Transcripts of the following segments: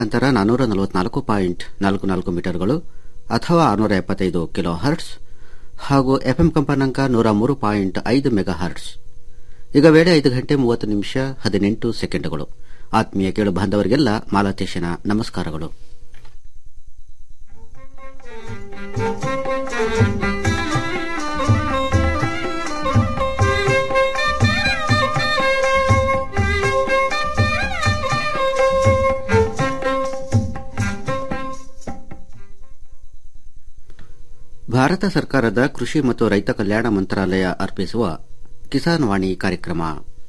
ನಂತರ ನಾನ್ನೂರ ನಲವತ್ನಾಲ್ಕು ಪಾಯಿಂಟ್ ನಾಲ್ಕು ನಾಲ್ಕು ಮೀಟರ್ಗಳು ಅಥವಾ ಆರುನೂರ ಎಪ್ಪತ್ತೈದು ಕಿಲೋ ಹರ್ಟ್ಸ್ ಹಾಗೂ ಎಫ್ಎಂ ಕಂಪನಾಂಕ ನೂರ ಮೂರು ಪಾಯಿಂಟ್ ಐದು ಮೆಗಾ ಹರ್ಟ್ಸ್ ಈಗ ವೇಳೆ ಐದು ಗಂಟೆ ಮೂವತ್ತು ನಿಮಿಷ ಹದಿನೆಂಟು ಸೆಕೆಂಡ್ಗಳು ಆತ್ಮೀಯ ಕೇಳು ಬಾಂಧವರಿಗೆಲ್ಲ ಮಾಲತೇಶನ ನಮಸ್ಕಾರಗಳು ಭಾರತ ಸರ್ಕಾರದ ಕೃಷಿ ಮತ್ತು ರೈತ ಕಲ್ಯಾಣ ಮಂತ್ರಾಲಯ ಅರ್ಪಿಸುವ ಕಿಸಾನ್ ವಾಣಿ ಕಾರ್ಯಕ್ರಮ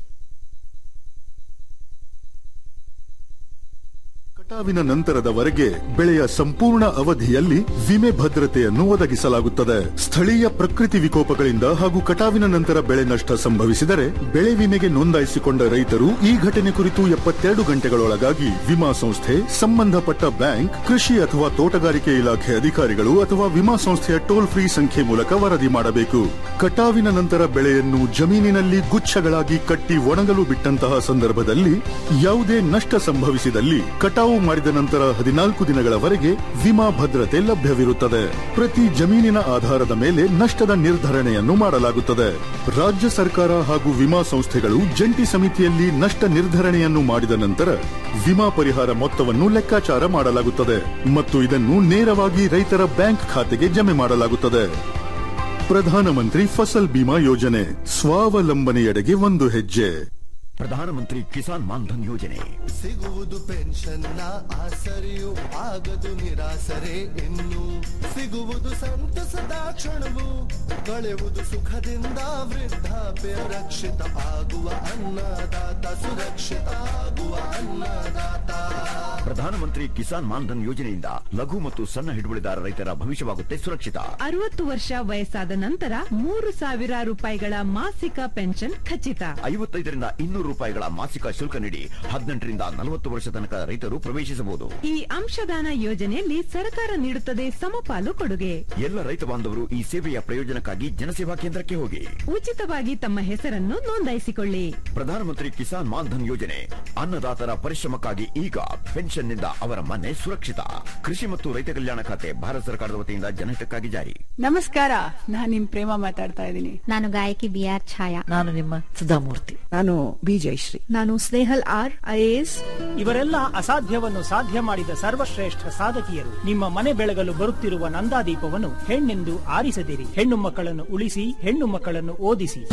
ಕಟಾವಿನ ನಂತರದವರೆಗೆ ಬೆಳೆಯ ಸಂಪೂರ್ಣ ಅವಧಿಯಲ್ಲಿ ವಿಮೆ ಭದ್ರತೆಯನ್ನು ಒದಗಿಸಲಾಗುತ್ತದೆ ಸ್ಥಳೀಯ ಪ್ರಕೃತಿ ವಿಕೋಪಗಳಿಂದ ಹಾಗೂ ಕಟಾವಿನ ನಂತರ ಬೆಳೆ ನಷ್ಟ ಸಂಭವಿಸಿದರೆ ಬೆಳೆ ವಿಮೆಗೆ ನೋಂದಾಯಿಸಿಕೊಂಡ ರೈತರು ಈ ಘಟನೆ ಕುರಿತು ಎಪ್ಪತ್ತೆರಡು ಗಂಟೆಗಳೊಳಗಾಗಿ ವಿಮಾ ಸಂಸ್ಥೆ ಸಂಬಂಧಪಟ್ಟ ಬ್ಯಾಂಕ್ ಕೃಷಿ ಅಥವಾ ತೋಟಗಾರಿಕೆ ಇಲಾಖೆ ಅಧಿಕಾರಿಗಳು ಅಥವಾ ವಿಮಾ ಸಂಸ್ಥೆಯ ಟೋಲ್ ಫ್ರೀ ಸಂಖ್ಯೆ ಮೂಲಕ ವರದಿ ಮಾಡಬೇಕು ಕಟಾವಿನ ನಂತರ ಬೆಳೆಯನ್ನು ಜಮೀನಿನಲ್ಲಿ ಗುಚ್ಛಗಳಾಗಿ ಕಟ್ಟಿ ಒಣಗಲು ಬಿಟ್ಟಂತಹ ಸಂದರ್ಭದಲ್ಲಿ ಯಾವುದೇ ನಷ್ಟ ಸಂಭವಿಸಿದಲ್ಲಿ ಕಟಾವು ಮಾಡಿದ ನಂತರ ಹದಿನಾಲ್ಕು ದಿನಗಳವರೆಗೆ ವಿಮಾ ಭದ್ರತೆ ಲಭ್ಯವಿರುತ್ತದೆ ಪ್ರತಿ ಜಮೀನಿನ ಆಧಾರದ ಮೇಲೆ ನಷ್ಟದ ನಿರ್ಧರಣೆಯನ್ನು ಮಾಡಲಾಗುತ್ತದೆ ರಾಜ್ಯ ಸರ್ಕಾರ ಹಾಗೂ ವಿಮಾ ಸಂಸ್ಥೆಗಳು ಜಂಟಿ ಸಮಿತಿಯಲ್ಲಿ ನಷ್ಟ ನಿರ್ಧರಣೆಯನ್ನು ಮಾಡಿದ ನಂತರ ವಿಮಾ ಪರಿಹಾರ ಮೊತ್ತವನ್ನು ಲೆಕ್ಕಾಚಾರ ಮಾಡಲಾಗುತ್ತದೆ ಮತ್ತು ಇದನ್ನು ನೇರವಾಗಿ ರೈತರ ಬ್ಯಾಂಕ್ ಖಾತೆಗೆ ಜಮೆ ಮಾಡಲಾಗುತ್ತದೆ ಪ್ರಧಾನಮಂತ್ರಿ ಫಸಲ್ ಬಿಮಾ ಯೋಜನೆ ಸ್ವಾವಲಂಬನೆಯೆಡೆಗೆ ಒಂದು ಹೆಜ್ಜೆ ಪ್ರಧಾನಮಂತ್ರಿ ಕಿಸಾನ್ ಮಾನ್ಧನ್ ಯೋಜನೆ ಸಿಗುವುದು ಪೆನ್ಷನ್ನ ಆಸರೆಯು ಆಗದು ನಿರಾಸರೆ ಇನ್ನು ಸಿಗುವುದು ಸಂತಸದ ಕ್ಷಣವು ಕಳೆಯುವುದು ಸುಖದಿಂದ ವೃದ್ಧಾಪ್ಯ ರಕ್ಷಿತ ಆಗುವ ಅನ್ನದಾತ ಸುರಕ್ಷಿತ ಆಗುವ ಅನ್ನದಾತ ಪ್ರಧಾನಮಂತ್ರಿ ಕಿಸಾನ್ ಮಾನ್ಧನ್ ಯೋಜನೆಯಿಂದ ಲಘು ಮತ್ತು ಸಣ್ಣ ಹಿಡುವಳಿದಾರ ರೈತರ ಭವಿಷ್ಯವಾಗುತ್ತೆ ಸುರಕ್ಷಿತ ಅರವತ್ತು ವರ್ಷ ವಯಸ್ಸಾದ ನಂತರ ಮೂರು ಸಾವಿರ ರೂಪಾಯಿಗಳ ಮಾಸಿಕ ಪೆನ್ಷನ್ ಖಚಿತ ಐವತ್ತೈದರಿಂದ ಇನ್ನೂರು ರೂಪಾಯಿಗಳ ಮಾಸಿಕ ಶುಲ್ಕ ನೀಡಿ ಹದಿನೆಂಟರಿಂದ ನಲವತ್ತು ವರ್ಷ ತನಕ ರೈತರು ಪ್ರವೇಶಿಸಬಹುದು ಈ ಅಂಶದಾನ ಯೋಜನೆಯಲ್ಲಿ ಸರ್ಕಾರ ನೀಡುತ್ತದೆ ಸಮಪಾಲು ಕೊಡುಗೆ ಎಲ್ಲ ರೈತ ಬಾಂಧವರು ಈ ಸೇವೆಯ ಪ್ರಯೋಜನಕ್ಕಾಗಿ ಜನಸೇವಾ ಕೇಂದ್ರಕ್ಕೆ ಹೋಗಿ ಉಚಿತವಾಗಿ ತಮ್ಮ ಹೆಸರನ್ನು ನೋಂದಾಯಿಸಿಕೊಳ್ಳಿ ಪ್ರಧಾನಮಂತ್ರಿ ಕಿಸಾನ್ ಮಾನ್ಧನ್ ಯೋಜನೆ ಅನ್ನದಾತರ ಪರಿಶ್ರಮಕ್ಕಾಗಿ ಈಗ ಪೆನ್ಷನ್ನಿಂದ ಅವರ ಮನೆ ಸುರಕ್ಷಿತ ಕೃಷಿ ಮತ್ತು ರೈತ ಕಲ್ಯಾಣ ಖಾತೆ ಭಾರತ ಸರ್ಕಾರದ ವತಿಯಿಂದ ಜನಹಿತಕ್ಕಾಗಿ ಜಾರಿ ನಮಸ್ಕಾರ ನಾನ್ ನಿಮ್ ಪ್ರೇಮ ಮಾತಾಡ್ತಾ ಇದ್ದೀನಿ ನಾನು ಗಾಯಕಿ ಬಿ ಆರ್ ಛಾಯಾ ನಾನು ನಿಮ್ಮ ಸುಧಾಮೂರ್ತಿ ನಾನು ಬಿ ಜಯಶ್ರೀ ನಾನು ಸ್ನೇಹಲ್ ಆರ್ ಐಎಎಸ್ ಇವರೆಲ್ಲ ಅಸಾಧ್ಯವನ್ನು ಸಾಧ್ಯ ಮಾಡಿದ ಸರ್ವಶ್ರೇಷ್ಠ ಸಾಧಕಿಯರು ನಿಮ್ಮ ಮನೆ ಬೆಳಗಲು ಬರುತ್ತಿರುವ ನಂದಾದೀಪವನ್ನು ಹೆಣ್ಣೆಂದು ಆರಿಸದಿರಿ ಹೆಣ್ಣು ಮಕ್ಕಳನ್ನು ಉಳಿಸಿ ಹೆಣ್ಣು ಮಕ್ಕಳನ್ನು ಓದಿಸಿ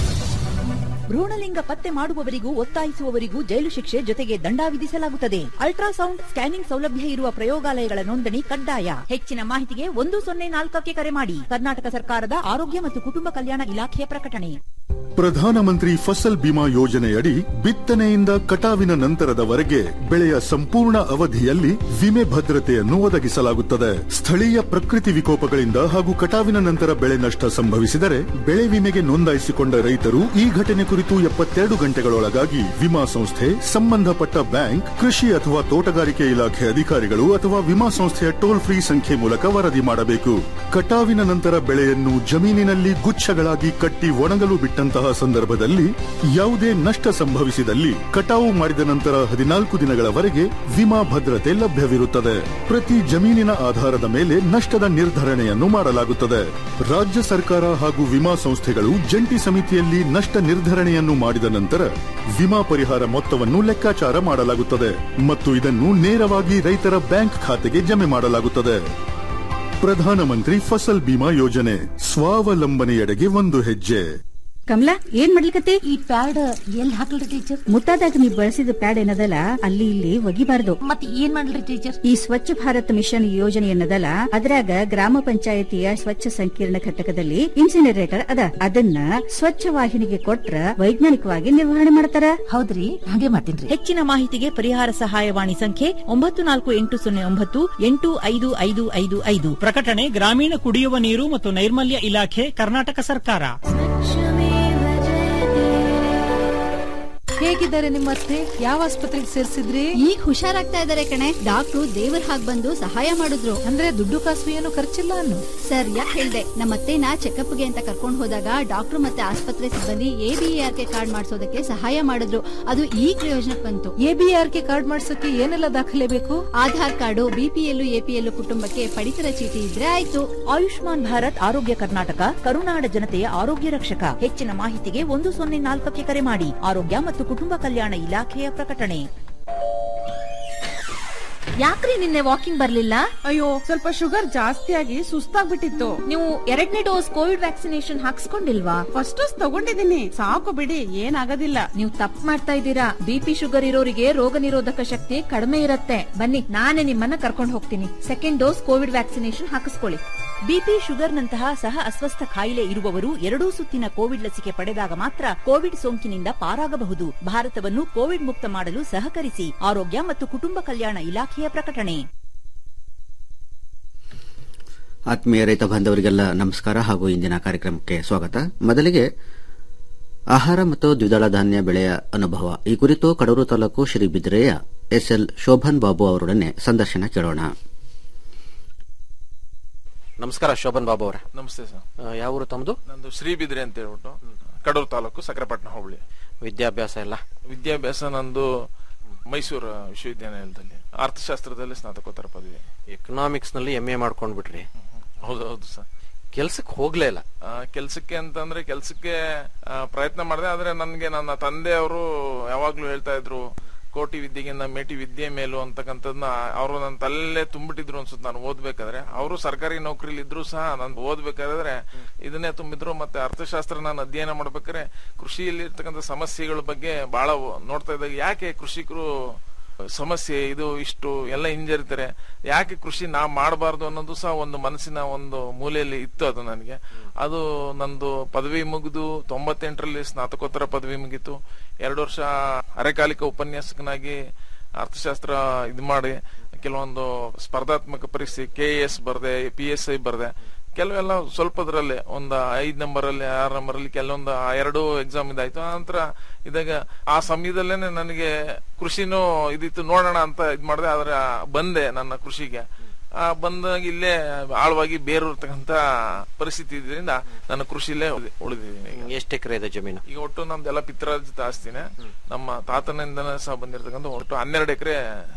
ಭ್ರೂಣಲಿಂಗ ಪತ್ತೆ ಮಾಡುವವರಿಗೂ ಒತ್ತಾಯಿಸುವವರಿಗೂ ಜೈಲು ಶಿಕ್ಷೆ ಜೊತೆಗೆ ದಂಡ ವಿಧಿಸಲಾಗುತ್ತದೆ ಅಲ್ಟ್ರಾಸೌಂಡ್ ಸ್ಕ್ಯಾನಿಂಗ್ ಸೌಲಭ್ಯ ಇರುವ ಪ್ರಯೋಗಾಲಯಗಳ ನೋಂದಣಿ ಕಡ್ಡಾಯ ಹೆಚ್ಚಿನ ಮಾಹಿತಿಗೆ ಒಂದು ಸೊನ್ನೆ ನಾಲ್ಕಕ್ಕೆ ಕರೆ ಮಾಡಿ ಕರ್ನಾಟಕ ಸರ್ಕಾರದ ಆರೋಗ್ಯ ಮತ್ತು ಕುಟುಂಬ ಕಲ್ಯಾಣ ಇಲಾಖೆಯ ಪ್ರಕಟಣೆ ಪ್ರಧಾನಮಂತ್ರಿ ಫಸಲ್ ಬಿಮಾ ಯೋಜನೆಯಡಿ ಬಿತ್ತನೆಯಿಂದ ಕಟಾವಿನ ನಂತರದವರೆಗೆ ಬೆಳೆಯ ಸಂಪೂರ್ಣ ಅವಧಿಯಲ್ಲಿ ವಿಮೆ ಭದ್ರತೆಯನ್ನು ಒದಗಿಸಲಾಗುತ್ತದೆ ಸ್ಥಳೀಯ ಪ್ರಕೃತಿ ವಿಕೋಪಗಳಿಂದ ಹಾಗೂ ಕಟಾವಿನ ನಂತರ ಬೆಳೆ ನಷ್ಟ ಸಂಭವಿಸಿದರೆ ಬೆಳೆ ವಿಮೆಗೆ ನೋಂದಾಯಿಸಿಕೊಂಡ ರೈತರು ಈ ಘಟನೆ ಕುರಿತು ಎಪ್ಪತ್ತೆರಡು ಗಂಟೆಗಳೊಳಗಾಗಿ ವಿಮಾ ಸಂಸ್ಥೆ ಸಂಬಂಧಪಟ್ಟ ಬ್ಯಾಂಕ್ ಕೃಷಿ ಅಥವಾ ತೋಟಗಾರಿಕೆ ಇಲಾಖೆ ಅಧಿಕಾರಿಗಳು ಅಥವಾ ವಿಮಾ ಸಂಸ್ಥೆಯ ಟೋಲ್ ಫ್ರೀ ಸಂಖ್ಯೆ ಮೂಲಕ ವರದಿ ಮಾಡಬೇಕು ಕಟಾವಿನ ನಂತರ ಬೆಳೆಯನ್ನು ಜಮೀನಿನಲ್ಲಿ ಗುಚ್ಛಗಳಾಗಿ ಕಟ್ಟಿ ಒಣಗಲು ಬಿಟ್ಟಂತಹ ಸಂದರ್ಭದಲ್ಲಿ ಯಾವುದೇ ನಷ್ಟ ಸಂಭವಿಸಿದಲ್ಲಿ ಕಟಾವು ಮಾಡಿದ ನಂತರ ಹದಿನಾಲ್ಕು ದಿನಗಳವರೆಗೆ ವಿಮಾ ಭದ್ರತೆ ಲಭ್ಯವಿರುತ್ತದೆ ಪ್ರತಿ ಜಮೀನಿನ ಆಧಾರದ ಮೇಲೆ ನಷ್ಟದ ನಿರ್ಧರಣೆಯನ್ನು ಮಾಡಲಾಗುತ್ತದೆ ರಾಜ್ಯ ಸರ್ಕಾರ ಹಾಗೂ ವಿಮಾ ಸಂಸ್ಥೆಗಳು ಜಂಟಿ ಸಮಿತಿಯಲ್ಲಿ ನಷ್ಟ ನಿರ್ಧರಣೆಯನ್ನು ಮಾಡಿದ ನಂತರ ವಿಮಾ ಪರಿಹಾರ ಮೊತ್ತವನ್ನು ಲೆಕ್ಕಾಚಾರ ಮಾಡಲಾಗುತ್ತದೆ ಮತ್ತು ಇದನ್ನು ನೇರವಾಗಿ ರೈತರ ಬ್ಯಾಂಕ್ ಖಾತೆಗೆ ಜಮೆ ಮಾಡಲಾಗುತ್ತದೆ ಪ್ರಧಾನಮಂತ್ರಿ ಫಸಲ್ ಬಿಮಾ ಯೋಜನೆ ಸ್ವಾವಲಂಬನೆಯೆಡೆಗೆ ಒಂದು ಹೆಜ್ಜೆ ಕಮಲಾ ಏನ್ ಮಾಡ್ಲಿಕತ್ತಿ ಈ ಪ್ಯಾಡ್ ಎಲ್ಲಿ ಹಾಕಲ್ರಿ ಟೀಚರ್ ಮುತ್ತಾದಾಗ ನೀ ಬಳಸಿದ ಪ್ಯಾಡ್ ಏನದಲ್ಲ ಅಲ್ಲಿ ಇಲ್ಲಿ ಒಗಿಬಾರ್ದು ಮತ್ ಏನ್ ಮಾಡ್ಲಿ ಟೀಚರ್ ಈ ಸ್ವಚ್ಛ ಭಾರತ್ ಮಿಷನ್ ಯೋಜನೆ ಏನದಲ್ಲ ಅದ್ರಾಗ ಗ್ರಾಮ ಪಂಚಾಯತಿಯ ಸ್ವಚ್ಛ ಸಂಕೀರ್ಣ ಘಟಕದಲ್ಲಿ ಇನ್ಸಿನರೇಟರ್ ಅದ ಅದನ್ನ ಸ್ವಚ್ಛ ವಾಹಿನಿಗೆ ಕೊಟ್ರ ವೈಜ್ಞಾನಿಕವಾಗಿ ನಿರ್ವಹಣೆ ಮಾಡ್ತಾರ ಹೌದ್ರಿ ಹಾಗೆ ಮಾಡ್ತೀನ್ರಿ ಹೆಚ್ಚಿನ ಮಾಹಿತಿಗೆ ಪರಿಹಾರ ಸಹಾಯವಾಣಿ ಸಂಖ್ಯೆ ಒಂಬತ್ತು ನಾಲ್ಕು ಎಂಟು ಸೊನ್ನೆ ಒಂಬತ್ತು ಎಂಟು ಐದು ಐದು ಐದು ಐದು ಪ್ರಕಟಣೆ ಗ್ರಾಮೀಣ ಕುಡಿಯುವ ನೀರು ಮತ್ತು ನೈರ್ಮಲ್ಯ ಇಲಾಖೆ ಕರ್ನಾಟಕ ಸರ್ಕಾರ ಹೇಗಿದ್ದಾರೆ ನಿಮ್ಮ ಅತ್ತೆ ಯಾವ ಆಸ್ಪತ್ರೆಗೆ ಸೇರ್ಸಿದ್ರಿ ಈಗ ಹುಷಾರಾಗ್ತಾ ಇದಾರೆ ಕಣೆ ಡಾಕ್ಟ್ರು ದೇವ್ರ ಹಾಗ್ ಬಂದು ಸಹಾಯ ಮಾಡಿದ್ರು ಅಂದ್ರೆ ದುಡ್ಡು ಕಾಸು ಏನು ಖರ್ಚಿಲ್ಲ ಅನ್ನು ಸರ್ ಯಾಕೆ ಹೇಳ್ದೆ ನಮ್ಮ ಅತ್ತೆನ ಚೆಕಪ್ಗೆ ಅಂತ ಕರ್ಕೊಂಡು ಹೋದಾಗ ಡಾಕ್ಟ್ರು ಮತ್ತೆ ಆಸ್ಪತ್ರೆ ಸಿಬ್ಬಂದಿ ಎಬಿಆರ್ ಕೆ ಕಾರ್ಡ್ ಮಾಡಿಸೋದಕ್ಕೆ ಸಹಾಯ ಮಾಡಿದ್ರು ಅದು ಈ ಪ್ರಯೋಜನಕ್ಕೆ ಬಂತು ಎಬಿಆರ್ ಕೆ ಕಾರ್ಡ್ ಮಾಡ್ಸಕ್ಕೆ ಏನೆಲ್ಲ ದಾಖಲೆ ಬೇಕು ಆಧಾರ್ ಕಾರ್ಡು ಬಿಪಿಎಲ್ ಎಪಿಎಲ್ ಕುಟುಂಬಕ್ಕೆ ಪಡಿತರ ಚೀಟಿ ಇದ್ರೆ ಆಯ್ತು ಆಯುಷ್ಮಾನ್ ಭಾರತ್ ಆರೋಗ್ಯ ಕರ್ನಾಟಕ ಕರುನಾಡ ಜನತೆಯ ಆರೋಗ್ಯ ರಕ್ಷಕ ಹೆಚ್ಚಿನ ಮಾಹಿತಿಗೆ ಒಂದು ಸೊನ್ನೆ ನಾಲ್ಕಕ್ಕೆ ಕರೆ ಮಾಡಿ ಆರೋಗ್ಯ ಮತ್ತು ಕುಟುಂಬ ಕಲ್ಯಾಣ ಇಲಾಖೆಯ ಪ್ರಕಟಣೆ ಯಾಕ್ರಿ ನಿನ್ನೆ ವಾಕಿಂಗ್ ಬರ್ಲಿಲ್ಲ ಅಯ್ಯೋ ಸ್ವಲ್ಪ ಶುಗರ್ ಜಾಸ್ತಿ ಆಗಿ ಸುಸ್ತಾಗ್ಬಿಟ್ಟಿತ್ತು ನೀವು ಎರಡನೇ ಡೋಸ್ ಕೋವಿಡ್ ವ್ಯಾಕ್ಸಿನೇಷನ್ ಹಾಕ್ಸ್ಕೊಂಡಿಲ್ವಾ ಫಸ್ಟ್ ಡೋಸ್ ತಗೊಂಡಿದ್ದೀನಿ ಸಾಕು ಬಿಡಿ ಏನಾಗೋದಿಲ್ಲ ನೀವು ತಪ್ಪು ಮಾಡ್ತಾ ಇದ್ದೀರಾ ಬಿಪಿ ಶುಗರ್ ಇರೋರಿಗೆ ರೋಗ ನಿರೋಧಕ ಶಕ್ತಿ ಕಡಿಮೆ ಇರತ್ತೆ ಬನ್ನಿ ನಾನೇ ನಿಮ್ಮನ್ನ ಕರ್ಕೊಂಡು ಹೋಗ್ತೀನಿ ಸೆಕೆಂಡ್ ಡೋಸ್ ಕೋವಿಡ್ ವ್ಯಾಕ್ಸಿನೇಷನ್ ಹಾಕಿಸ್ಕೊಳ್ಳಿ ಬಿಪಿ ಶುಗರ್ನಂತಹ ಸಹ ಅಸ್ವಸ್ಥ ಕಾಯಿಲೆ ಇರುವವರು ಎರಡೂ ಸುತ್ತಿನ ಕೋವಿಡ್ ಲಸಿಕೆ ಪಡೆದಾಗ ಮಾತ್ರ ಕೋವಿಡ್ ಸೋಂಕಿನಿಂದ ಪಾರಾಗಬಹುದು ಭಾರತವನ್ನು ಕೋವಿಡ್ ಮುಕ್ತ ಮಾಡಲು ಸಹಕರಿಸಿ ಆರೋಗ್ಯ ಮತ್ತು ಕುಟುಂಬ ಕಲ್ಯಾಣ ಇಲಾಖೆಯ ಪ್ರಕಟಣೆ ಆತ್ಮೀಯ ರೈತ ಬಾಂಧವರಿಗೆಲ್ಲ ನಮಸ್ಕಾರ ಹಾಗೂ ಇಂದಿನ ಕಾರ್ಯಕ್ರಮಕ್ಕೆ ಸ್ವಾಗತ ಮೊದಲಿಗೆ ಆಹಾರ ಮತ್ತು ದ್ವಿದಳ ಧಾನ್ಯ ಬೆಳೆಯ ಅನುಭವ ಈ ಕುರಿತು ಕಡೂರು ತಾಲೂಕು ಶ್ರೀ ಬಿದ್ರೆಯ ಎಸ್ಎಲ್ ಶೋಭನ್ ಬಾಬು ಅವರೊಡನೆ ಸಂದರ್ಶನ ಕೇಳೋಣ ನಮಸ್ಕಾರ ಶೋಭನ್ ಬಾಬು ಅವರೇ ನಮಸ್ತೆ ಸರ್ ಯಾವ ಊರು ತಮ್ಮದು ನಂದು ಶ್ರೀಬಿದ್ರಿ ಅಂತ ಹೇಳ್ಬಿಟ್ಟು ಕಡೂರು ತಾಲೂಕು ಸಕರೆಪಟ್ಟಣ ಹೋಬಳಿ ವಿದ್ಯಾಭ್ಯಾಸ ಎಲ್ಲ ವಿದ್ಯಾಭ್ಯಾಸ ನಂದು ಮೈಸೂರು ವಿಶ್ವವಿದ್ಯಾನಿಲಯದಲ್ಲಿ ಅರ್ಥಶಾಸ್ತ್ರದಲ್ಲಿ ಸ್ನಾತಕೋತ್ತರ ಪದವಿ ಎಕನಾಮಿಕ್ಸ್ ನಲ್ಲಿ ಎಂ ಎ ಮಾಡ್ಕೊಂಡ್ಬಿಟ್ರಿ ಹೌದು ಹೌದು ಸರ್ ಕೆಲ್ಸಕ್ಕೆ ಹೋಗ್ಲೇ ಇಲ್ಲ ಕೆಲ್ಸಕ್ಕೆ ಅಂತಂದ್ರೆ ಕೆಲ್ಸಕ್ಕೆ ಆ, ಪ್ರಯತ್ನ ಮಾಡಿದೆ ಆದ್ರೆ ನನ್ಗೆ ನನ್ನ ತಂದೆಯವರು ಯಾವಾಗ್ಲೂ ಹೇಳ್ತಾ ಇದ್ರು ಕೋಟಿ ವಿದ್ಯೆಗಿಂತ ಮೇಟಿ ವಿದ್ಯೆ ಮೇಲು ಅಂತಕ್ಕಂಥದ್ನ ಅವರು ನನ್ನ ತಲೆಯಲ್ಲೇ ತುಂಬಿಟ್ಟಿದ್ರು ಅನ್ಸುತ್ತೆ ನಾನು ಓದ್ಬೇಕಾದ್ರೆ ಅವರು ಸರ್ಕಾರಿ ನೌಕರಿಲಿ ಇದ್ರು ಸಹ ನಾನು ಓದ್ಬೇಕಾದ್ರೆ ಇದನ್ನೇ ತುಂಬಿದ್ರು ಮತ್ತೆ ಅರ್ಥಶಾಸ್ತ್ರ ನಾನು ಅಧ್ಯಯನ ಮಾಡ್ಬೇಕಾದ್ರೆ ಕೃಷಿಯಲ್ಲಿ ಇರ್ತಕ್ಕಂಥ ಸಮಸ್ಯೆಗಳ ಬಗ್ಗೆ ಬಹಳ ನೋಡ್ತಾ ಇದ್ದಾಗ ಯಾಕೆ ಕೃಷಿಕರು ಸಮಸ್ಯೆ ಇದು ಇಷ್ಟು ಎಲ್ಲ ಹಿಂಜರಿತಾರೆ ಯಾಕೆ ಕೃಷಿ ನಾ ಮಾಡಬಾರ್ದು ಅನ್ನೋದು ಸಹ ಒಂದು ಮನಸ್ಸಿನ ಒಂದು ಮೂಲೆಯಲ್ಲಿ ಇತ್ತು ಅದು ನನಗೆ ಅದು ನಂದು ಪದವಿ ಮುಗಿದು ತೊಂಬತ್ತೆಂಟರಲ್ಲಿ ಸ್ನಾತಕೋತ್ತರ ಪದವಿ ಮುಗೀತು ಎರಡು ವರ್ಷ ಅರೆಕಾಲಿಕ ಉಪನ್ಯಾಸಕನಾಗಿ ಅರ್ಥಶಾಸ್ತ್ರ ಇದು ಮಾಡಿ ಕೆಲವೊಂದು ಸ್ಪರ್ಧಾತ್ಮಕ ಪರೀಕ್ಷೆ ಕೆ ಎಸ್ ಬರ್ದೆ ಪಿ ಎಸ್ ಐ ಬರ್ದೆ ಕೆಲವೆಲ್ಲ ಸ್ವಲ್ಪದ್ರಲ್ಲಿ ಒಂದು ಐದ್ ನಂಬರ್ ಅಲ್ಲಿ ಆರ್ ನಂಬರ್ ಅಲ್ಲಿ ಕೆಲವೊಂದು ಆ ಎರಡು ಎಕ್ಸಾಮ್ ಇದಾಯ್ತು ಆ ನಂತರ ಇದಾಗ ಆ ಸಮಯದಲ್ಲೇನೆ ನನಗೆ ಕೃಷಿನೂ ಇದಿತ್ತು ನೋಡೋಣ ಅಂತ ಇದ್ ಮಾಡಿದೆ ಆದ್ರೆ ಬಂದೆ ನನ್ನ ಕೃಷಿಗೆ ಆ ಬಂದಾಗ ಇಲ್ಲೇ ಆಳವಾಗಿ ಬೇರೂರ್ತಕ್ಕಂತ ಪರಿಸ್ಥಿತಿ ಇದರಿಂದ ನಾನು ಕೃಷಿಲೇ ಉಳಿ- ಉಳಿದಿದ್ದೀನಿ ಈಗ. ಎಷ್ಟು ಎಕರೆ ಇದೆ ಜಮೀನು ಈಗ ಒಟ್ಟು ನಮ್ದೆಲ್ಲ ಪಿತ್ರಾರ್ಜಿತ ಆಸ್ತಿನೇ ನಮ್ಮ ತಾತನಿಂದನೇ ಸಹ ಬಂದಿರತಕ್ಕಂಥ ಒಟ್ಟು ಹನ್ನೆರಡು ಎಕರೆ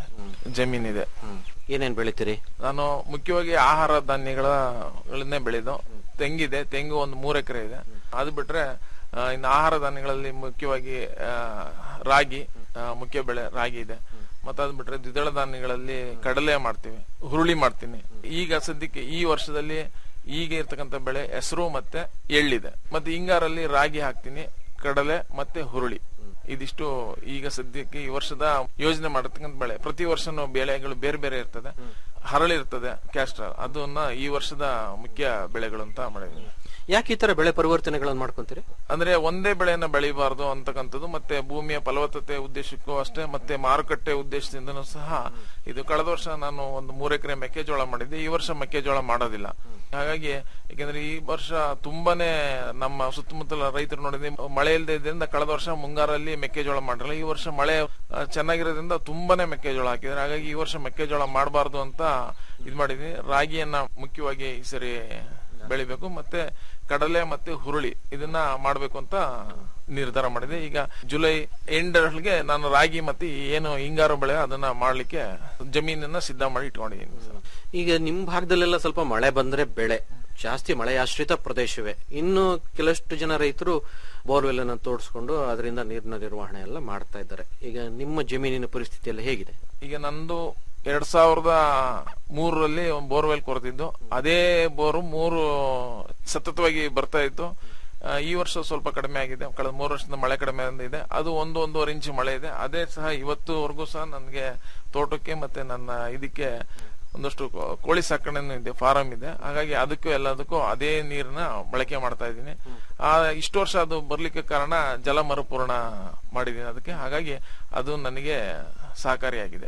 ಜಮೀನಿದೆ ಏನೇನ್ ಬೆಳಿತೀರಿ ನಾನು ಮುಖ್ಯವಾಗಿ ಆಹಾರ ಧಾನ್ಯಗಳನ್ನೇ ಬೆಳೆದು ತೆಂಗಿದೆ ತೆಂಗು ಒಂದು ಮೂರ್ ಎಕರೆ ಇದೆ ಅದು ಬಿಟ್ರೆ ಆ, ಇನ್ನು ಆಹಾರ ಧಾನ್ಯಗಳಲ್ಲಿ ಮುಖ್ಯವಾಗಿ ಆ, ರಾಗಿ ಆ, ಮುಖ್ಯ ಬೆಳೆ ರಾಗಿ ಇದೆ ಮತ್ತೆ ಅದ್ ಬಿಟ್ರೆ ದ್ವಿದಳ ಧಾನ್ಯಗಳಲ್ಲಿ ಕಡಲೆ ಮಾಡ್ತೀವಿ ಹುರುಳಿ ಮಾಡ್ತೀನಿ ಈಗ ಸದ್ಯಕ್ಕೆ ಈ ವರ್ಷದಲ್ಲಿ ಈಗ ಇರ್ತಕ್ಕಂಥ ಬೆಳೆ ಹೆಸರು ಮತ್ತೆ ಎಳ್ಳಿದೆ ಮತ್ತೆ ಹಿಂಗಾರಲ್ಲಿ ರಾಗಿ ಹಾಕ್ತೀನಿ ಕಡಲೆ ಮತ್ತೆ ಹುರುಳಿ ಇದಿಷ್ಟು ಈಗ ಸದ್ಯಕ್ಕೆ ಈ ವರ್ಷದ ಯೋಜನೆ ಮಾಡತಕ್ಕಂಥ ಬೆಳೆ ಪ್ರತಿ ವರ್ಷನೂ ಬೆಳೆಗಳು ಬೇರೆ ಬೇರೆ ಇರ್ತದೆ ಹರಳಿರ್ತದೆ ಕ್ಯಾಸ್ಟರ್ ಅದನ್ನ ಈ ವರ್ಷದ ಮುಖ್ಯ ಬೆಳೆಗಳು ಅಂತ ಮಾಡಿದೀನಿ ಯಾಕೆ ಈ ತರ ಬೆಳೆ ಪರಿವರ್ತನೆಗಳನ್ನು ಮಾಡ್ಕೊಂತೀರಿ ಅಂದ್ರೆ ಒಂದೇ ಬೆಳೆಯನ್ನ ಬೆಳಿಬಾರ್ದು ಅಂತಕ್ಕಂಥದ್ದು ಮತ್ತೆ ಭೂಮಿಯ ಫಲವತ್ತತೆ ಉದ್ದೇಶಕ್ಕೂ ಅಷ್ಟೇ ಮತ್ತೆ ಮಾರುಕಟ್ಟೆ ಉದ್ದೇಶದಿಂದನೂ ಸಹ ಇದು ಕಳೆದ ವರ್ಷ ನಾನು ಒಂದು ಮೂರ್ ಎಕರೆ ಮೆಕ್ಕೆಜೋಳ ಮಾಡಿದ್ದೆ ಈ ವರ್ಷ ಮೆಕ್ಕೆಜೋಳ ಮಾಡೋದಿಲ್ಲ ಹಾಗಾಗಿ ಯಾಕಂದ್ರೆ ಈ ವರ್ಷ ತುಂಬಾನೇ ನಮ್ಮ ಸುತ್ತಮುತ್ತಲ ರೈತರು ನೋಡಿದ್ರೆ ಮಳೆ ಇಲ್ಲದೆ ಇದ್ರಿಂದ ಕಳೆದ ವರ್ಷ ಮುಂಗಾರಲ್ಲಿ ಮೆಕ್ಕೆಜೋಳ ಮಾಡಿರಲ್ಲ ಈ ವರ್ಷ ಮಳೆ ಆ, ಚೆನ್ನಾಗಿರೋದ್ರಿಂದ ತುಂಬಾನೇ ಮೆಕ್ಕೆಜೋಳ ಹಾಕಿದ್ರೆ ಹಾಗಾಗಿ ಈ ವರ್ಷ ಮೆಕ್ಕೆಜೋಳ ಮಾಡಬಾರ್ದು ಅಂತ ಇದ್ ಮಾಡಿದೀನಿ ರಾಗಿಯನ್ನ ಮುಖ್ಯವಾಗಿ ಈ ಸರಿ ಬೆಳಿಬೇಕು ಮತ್ತೆ ಕಡಲೆ ಮತ್ತೆ ಹುರುಳಿ ಇದನ್ನ ಮಾಡ್ಬೇಕು ಅಂತ ನಿರ್ಧಾರ ಮಾಡಿದೆ ಈಗ ಜುಲೈ ಎಂಡರೊಳಗೆ ನಾನು ರಾಗಿ ಮತ್ತೆ ಈ ಏನು ಹಿಂಗಾರು ಬೆಳೆ ಅದನ್ನ ಮಾಡ್ಲಿಕ್ಕೆ ಜಮೀನನ್ನ ಸಿದ್ಧ ಮಾಡಿ ಇಟ್ಕೊಂಡಿದ್ದೀನಿ ಸರ್. ಈಗ ನಿಮ್ ಭಾಗದಲ್ಲೆಲ್ಲ ಸ್ವಲ್ಪ ಮಳೆ ಬಂದ್ರೆ ಬೆಳೆ ಜಾಸ್ತಿ ಮಳೆ ಆಶ್ರಿತ ಪ್ರದೇಶವೇ ಇನ್ನು ಕೆಲಷ್ಟು ಜನ ರೈತರು ಬೋರ್ವೆಲ್ ಅನ್ನು ತೋಡಿಸ್ಕೊಂಡು ಅದರಿಂದ ನೀರಿನ ನಿರ್ವಹಣೆ ಎಲ್ಲ ಮಾಡ್ತಾ ಇದ್ದಾರೆ ಈಗ ನಿಮ್ಮ ಜಮೀನಿನ ಪರಿಸ್ಥಿತಿ ಎಲ್ಲ ಹೇಗಿದೆ ಈಗ ನಂದು ಎರಡ್ ಸಾವಿರದ ಮೂರರಲ್ಲಿ ಒಂದು ಬೋರ್ವೆಲ್ ಕೊರೆದಿದ್ದು ಅದೇ ಬೋರು ಮೂರು ಸತತವಾಗಿ ಬರ್ತಾ ಇತ್ತು ಆ, ಈ ವರ್ಷ ಸ್ವಲ್ಪ ಕಡಿಮೆ ಆಗಿದೆ ಕಳೆದ ಮೂರು ವರ್ಷದಿಂದ ಮಳೆ ಕಡಿಮೆ ಇದೆ ಅದು ಒಂದು ಒಂದೂವರೆ ಇಂಚು ಮಳೆ ಇದೆ ಅದೇ ಸಹ ಇವತ್ತುವರೆಗೂ ಸಹ ನನಗೆ ತೋಟಕ್ಕೆ ಮತ್ತೆ ನನ್ನ ಇದಕ್ಕೆ ಒಂದಷ್ಟು ಕೋ- ಕೋಳಿ ಸಾಕಣೆನೂ ಇದೆ ಫಾರಂ ಇದೆ ಹಾಗಾಗಿ ಅದಕ್ಕೂ ಎಲ್ಲದಕ್ಕೂ ಅದೇ ನೀರನ್ನ ಬಳಕೆ ಮಾಡ್ತಾ ಇದ್ದೀನಿ ಆ ಇಷ್ಟು ವರ್ಷ ಅದು ಬರ್ಲಿಕ್ಕೆ ಕಾರಣ ಜಲ ಮರುಪೂರ್ಣ ಮಾಡಿದ್ದೀನಿ ಅದಕ್ಕೆ ಹಾಗಾಗಿ ಅದು ನನಗೆ ಸಹಕಾರಿಯಾಗಿದೆ